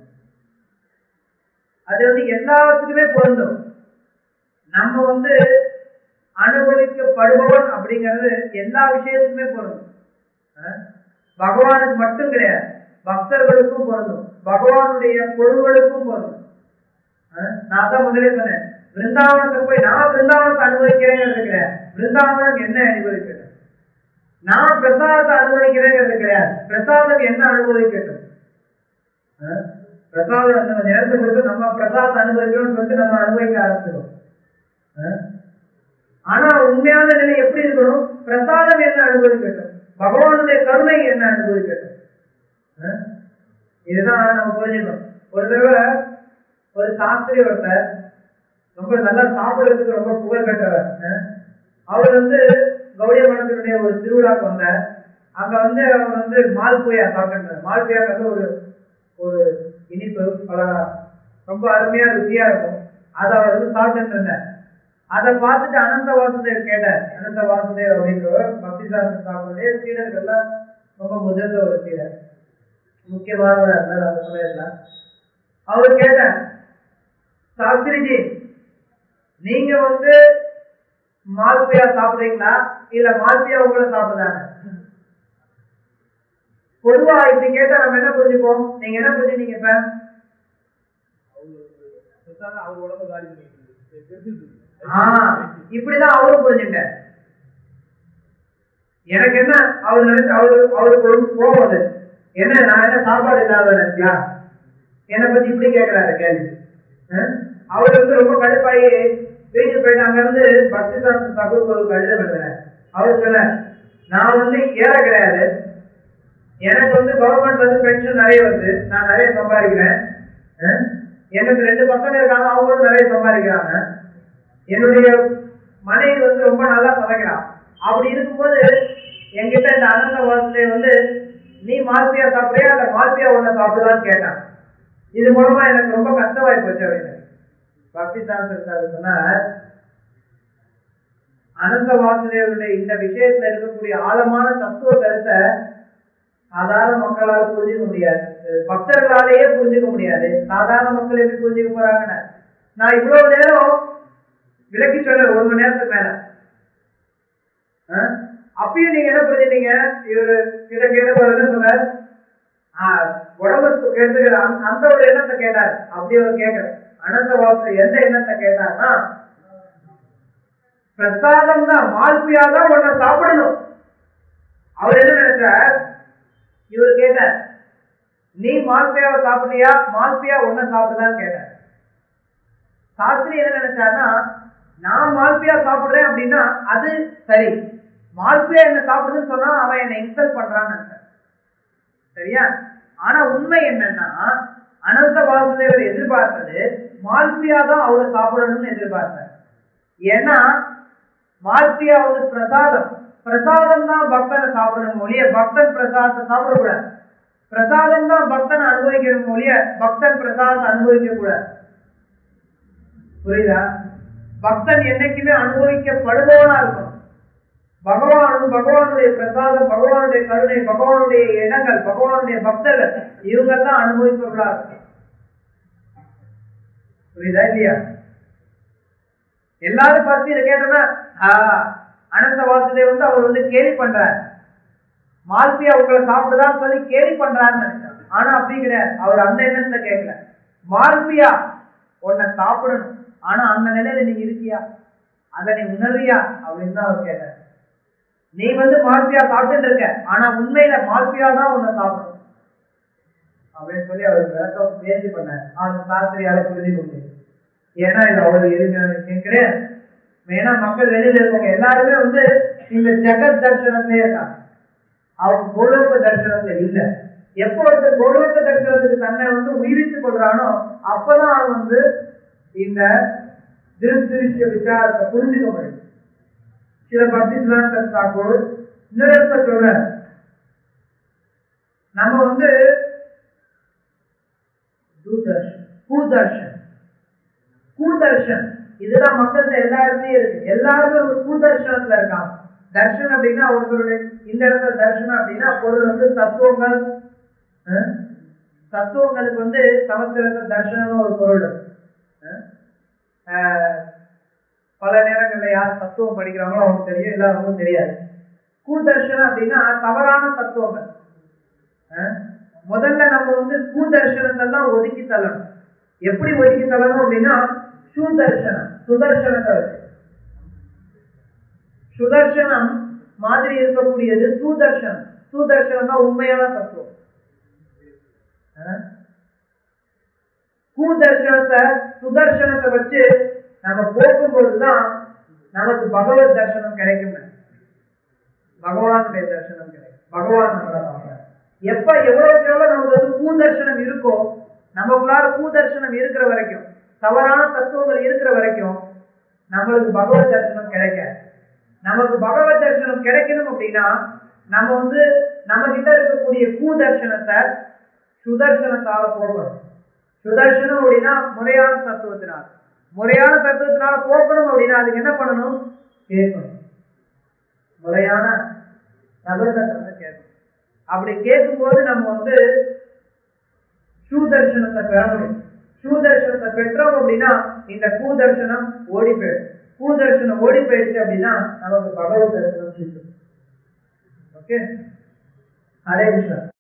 அது வந்து எல்லாத்துக்குமே பொருந்தும் நம்ம வந்து அனுபவிக்கப்படுபவன் அப்படிங்கிறது எல்லா விஷயத்துக்குமே பொருந்தும் அஹ் பகவானுக்கு மட்டும் கிடையாது பக்தர்களுக்கும் பொருந்தும் பகவானுடைய பொருள்களுக்கும் பொருந்தும் அஹ் நான் தான் முதலே சொன்னேன் பிருந்தாவனத்தை போய் நான் பிருந்தாவனத்தை அனுபவிக்கிறேங்கிறது கிடையாது பிருந்தாவனம் என்ன அனுபவிக்கட்டும் நான் பிரசாதத்தை அனுபவிக்கிறேங்கிறது கிடையாது பிரசாதம் என்ன அனுபவிக்கட்டும் அஹ் பிரசாதம் நம்ம நேரத்தை கொடுத்து நம்ம பிரசாதத்தை அனுபவிக்கிறோம்னு சொல்லிட்டு நம்ம அனுபவிக்க ஆரம்பிச்சிடும் அஹ் ஆனா உண்மையான நிலை எப்படி இருக்கணும் பிரசாதம் என்ன அனுபவிக்கட்டும் பகவானுடைய கருணை என்ன அனுபவிக்கட்டும் அஹ் இதுதான் நம்ம புரிஞ்சுக்கணும் ஒரு தடவை ஒரு சாஸ்திரி ஒருத்தர் ரொம்ப நல்லா சாப்பிடுறதுக்கு ரொம்ப புகழ் பெற்றவர் அஹ் அவர் வந்து கௌடிய மடத்தினுடைய ஒரு திருவிழாக்கு வந்தார் அங்க வந்து அவர் வந்து மால்புயா சாப்பிட்டு மால்புயா வந்து ஒரு ஒரு இனிப்பு பலகாரம் ரொம்ப அருமையா ருசியா இருக்கும் அதை அவர் வந்து சாப்பிட்டு இருந்தார் அதை பார்த்துட்டு அனந்த வாசுதேவ் கேட்டார் அனந்த வாசுதேவ் அப்படின்றவர் பக்தி சாஸ்திரம் சாப்பிடுறதே சீடர்கள்ல ரொம்ப முதல்ல ஒரு சீடர் முக்கியமானவர் இருந்தார் அந்த சமயத்துல அவர் கேட்டார் சாஸ்திரிஜி நீங்க வந்து மால்பியா சாப்பிடுறீங்களா இல்ல மால்பியா உங்களை சாப்பிடுறாங்க பொதுவா இப்படி கேட்டா நம்ம என்ன புரிஞ்சுப்போம் நீங்க என்ன புரிஞ்சுனீங்க இப்ப அவர் உடம்ப காலி பண்ணிட்டு ஆஹ் இப்படிதான் அவரும் புரிஞ்சுட்டார் எனக்கு என்ன அவர் நினைச்சு அவரு அவருக்கு ஒரு கோபம் அது என்ன நான் என்ன சாப்பாடு இல்லாத நினைச்சியா என்னை பத்தி இப்படி கேட்கிறாரு கேள்வி அஹ்? அவர் வந்து ரொம்ப கடுப்பாயி வீட்டுக்கு போயிட்டு அங்க இருந்து பக்தி சாஸ்திர சபைக்கு ஒரு கடிதம் எழுதுறேன் அவர் சொன்ன நான் வந்து ஏழை கிடையாது எனக்கு வந்து கவர்மெண்ட் வந்து பென்ஷன் நிறைய வருது நான் நிறைய சம்பாதிக்கிறேன் அஹ்? எனக்கு ரெண்டு பசங்க இருக்காங்க அவங்களும் நிறைய சம்பாதிக்கிறாங்க என்னுடைய மனைவி வந்து ரொம்ப நல்லா சமைக்கிறான் அப்படி இருக்கும்போது என்கிட்ட இந்த அனந்த வாசலை வந்து நீ மால்பியா சாப்பிடுறியா இல்ல மால்பியா ஒண்ணு சாப்பிடுதான்னு கேட்டான் இது மூலமா எனக்கு ரொம்ப கஷ்டமாயி போச்சு அப்படின்னு பக்தி சாஸ்திரம் சொன்னார் அனந்த வாசுதேவனுடைய இந்த விஷயத்துல இருக்கக்கூடிய ஆழமான தத்துவ கருத்தை சாதாரண மக்களால் புரிஞ்சுக்க முடியாது பக்தர்களாலேயே புரிஞ்சுக்க முடியாது சாதாரண மக்கள் எப்படி புரிஞ்சுக்க போறாங்கன்னு நான் இவ்வளவு நேரம் விளக்கி சொல்ல ஒரு மணி நேரத்துக்கு மேல அஹ்? அப்பயும் நீங்க என்ன புரிஞ்சுட்டீங்க இவரு கிட்ட கேட்ட என்ன சொன்னார் ஆஹ், உடம்பு கேட்டுக்கிற அந்த- அந்த ஒரு எண்ணத்தை கேட்டார் அப்படி அவர் கேட்கற அனந்த வாசு எந்த எண்ணத்தை கேட்டார்னா பிரசாதம் தான் மால்பியா தான் உன்னை சாப்பிடணும் அவர் என்ன நினைச்சார் இவர் கேட்டார் நீ மால்பியாவை சாப்பிடுறியா மால்பியா உன்னை சாப்பிடுதான்னு கேட்டார் சாஸ்திரி என்ன நினைச்சாருன்னா நான் மால்பியா சாப்பிடுறேன் அப்படின்னா அது சரி மால்பியா என்ன சாப்பிடுதுன்னு சொன்னா அவன் என்னை இன்சல்ட் பண்றான்னு நினைச்சான் சரியா ஆனா உண்மை என்னன்னா அனந்த வாசுதேவர் எதிர்பார்த்தது மால்பியா தான் அவரை சாப்பிடணும்னு எதிர்பார்த்தார் ஏன்னா மால்பியா வந்து பிரசாதம் பிரசாதம் தான் பக்தனை சாப்பிடணும் ஒழிய பக்தன் பிரசாதத்தை சாப்பிடக்கூடாது பிரசாதம் தான் பக்தனை அனுபவிக்கணும் ஒழிய பக்தன் பிரசாதத்தை அனுபவிக்க கூடாது புரியுதா பக்தன் என்னைக்குமே அனுபவிக்கப்படுபவனா இருக்கணும் பகவானும் பகவானுடைய பிரசாதம் பகவானுடைய கருணை பகவானுடைய எண்ணங்கள் பகவானுடைய பக்தர்கள் இவங்க தான் அனுபவிப்பவர்களா இருக்கணும் புரியுதா இல்லையா எல்லாரும் பார்த்து இதை கேட்டோம்னா ஆஹ் அனந்த வாசுதேவ் வந்து அவர் வந்து கேலி பண்றார் மால்பியா உங்களை சாப்பிடுதான்னு சொல்லி கேலி பண்றாருன்னு நினைச்சான் ஆனா அப்படி கிடையாது அவர் அந்த எண்ணத்துல கேட்கல மால்பியா உன்னை சாப்பிடணும் ஆனா அந்த நிலையில நீ இருக்கியா அதை நீ உணர்றியா அப்படின்னு தான் அவர் கேட்டார் நீ வந்து மால்பியா சாப்பிட்டுட்டு இருக்க ஆனா உண்மையில மால்பியா தான் உன்னை சாப்பிடணும் அப்படின்னு சொல்லி அவர் விளக்கம் முயற்சி பண்ணார் அந்த சாஸ்திரியால புரிஞ்சுக்க முடியும் ஏன்னா இது அவ்வளவு எளிமையான விஷயம் கிடையாது ஏன்னா மக்கள் வெளியில இருக்கவங்க எல்லாருமே வந்து இந்த ஜெகத் தர்சனத்திலே இருக்காங்க அவங்க கோலோக தரிசனத்துல இல்ல எப்போ ஒருத்தர் கோலோக தரிசனத்துக்கு தன்னை வந்து உயிரித்துக் கொள்றானோ அப்பதான் அவன் வந்து இந்த திருஷ்ய விசாரத்தை புரிஞ்சுக்க முடியும் சில பக்தி சிலாந்தர் தாக்கூர் இன்னொரு இடத்துல சொல்ற நம்ம வந்து தூதர்ஷன் கூதர்ஷன் கூதர்ஷன் இதுதான் மக்கள்கிட்ட எல்லா இடத்துலயும் இருக்கு எல்லாருமே ஒரு கூதர்ஷனத்துல இருக்காங்க தர்ஷன் அப்படின்னா ஒருத்தருடைய இந்த இடத்துல தர்ஷனம் அப்படின்னா பொருள் வந்து தத்துவங்கள் அஹ், தத்துவங்களுக்கு வந்து சமஸ்கிருதத்தில் தர்ஷனம் ஒரு பொருள் இருக்கு. அஹ், ஆஹ், பல நேரங்களில் யார் தத்துவம் படிக்கிறாங்களோ அவங்களுக்கு தெரியும் எல்லாருக்கும் தெரியாது கூதர்ஷனம் அப்படின்னா தவறான தத்துவங்கள் அஹ், முதல்ல நம்ம வந்து கூதர்ஷனத்தெல்லாம் ஒதுக்கி தள்ளணும் எப்படி ஒதுக்கி தள்ளணும் அப்படின்னா சுதர்ஷனம் சுதர்ஷனத்தை வச்சு சுதர்சனம் மாதிரி இருக்கக்கூடியது சுதர்சனம் சுதர்சனம் தான் உண்மையான தத்துவம் அஹ்? கூதர்ஷனத்தை சுதர்சனத்தை வச்சு நம்ம போகும்பொழுதுதான் நமக்கு பகவத் தர்சனம் கிடைக்கும் பகவானுடைய தர்சனம் கிடைக்கும் பகவான் நம்மளை பார்ப்பார். எப்ப எவ்வளவுக்கு எவ்வளவு நமக்கு வந்து கூதர்சனம் இருக்கோ நமக்குள்ளார கூதர்சனம் இருக்கிற வரைக்கும் தவறான தத்துவங்கள் இருக்கிற வரைக்கும் நம்மளுக்கு பகவத் தர்சனம் கிடைக்காது நமக்கு பகவத் தர்சனம் கிடைக்கணும் அப்படின்னா நம்ம வந்து நம்ம கிட்ட இருக்கக்கூடிய கூதர்சனத்தை சுதர்சனத்தால போகணும் சுதர்சனம் அப்படின்னா முறையான தத்துவத்தினால் முறையான தத்துவத்தினால போகணும் அப்படின்னா அதுக்கு என்ன பண்ணணும் கேட்கணும் முறையான நபர்கிட்ட வந்து கேட்கணும் அப்படி கேட்கும்போது நம்ம வந்து சூதர்சனத்தை பெற முடியும் சூதர்சனத்தை பெற்றோம் அப்படின்னா இந்த கூதர்சனம் ஓடி போயிடும் கூதர்சனம் ஓடி போயிடுச்சு அப்படின்னா நமக்கு பகவத் தரிசனம் சிக்கும் ஓகே ஹரே கிருஷ்ணா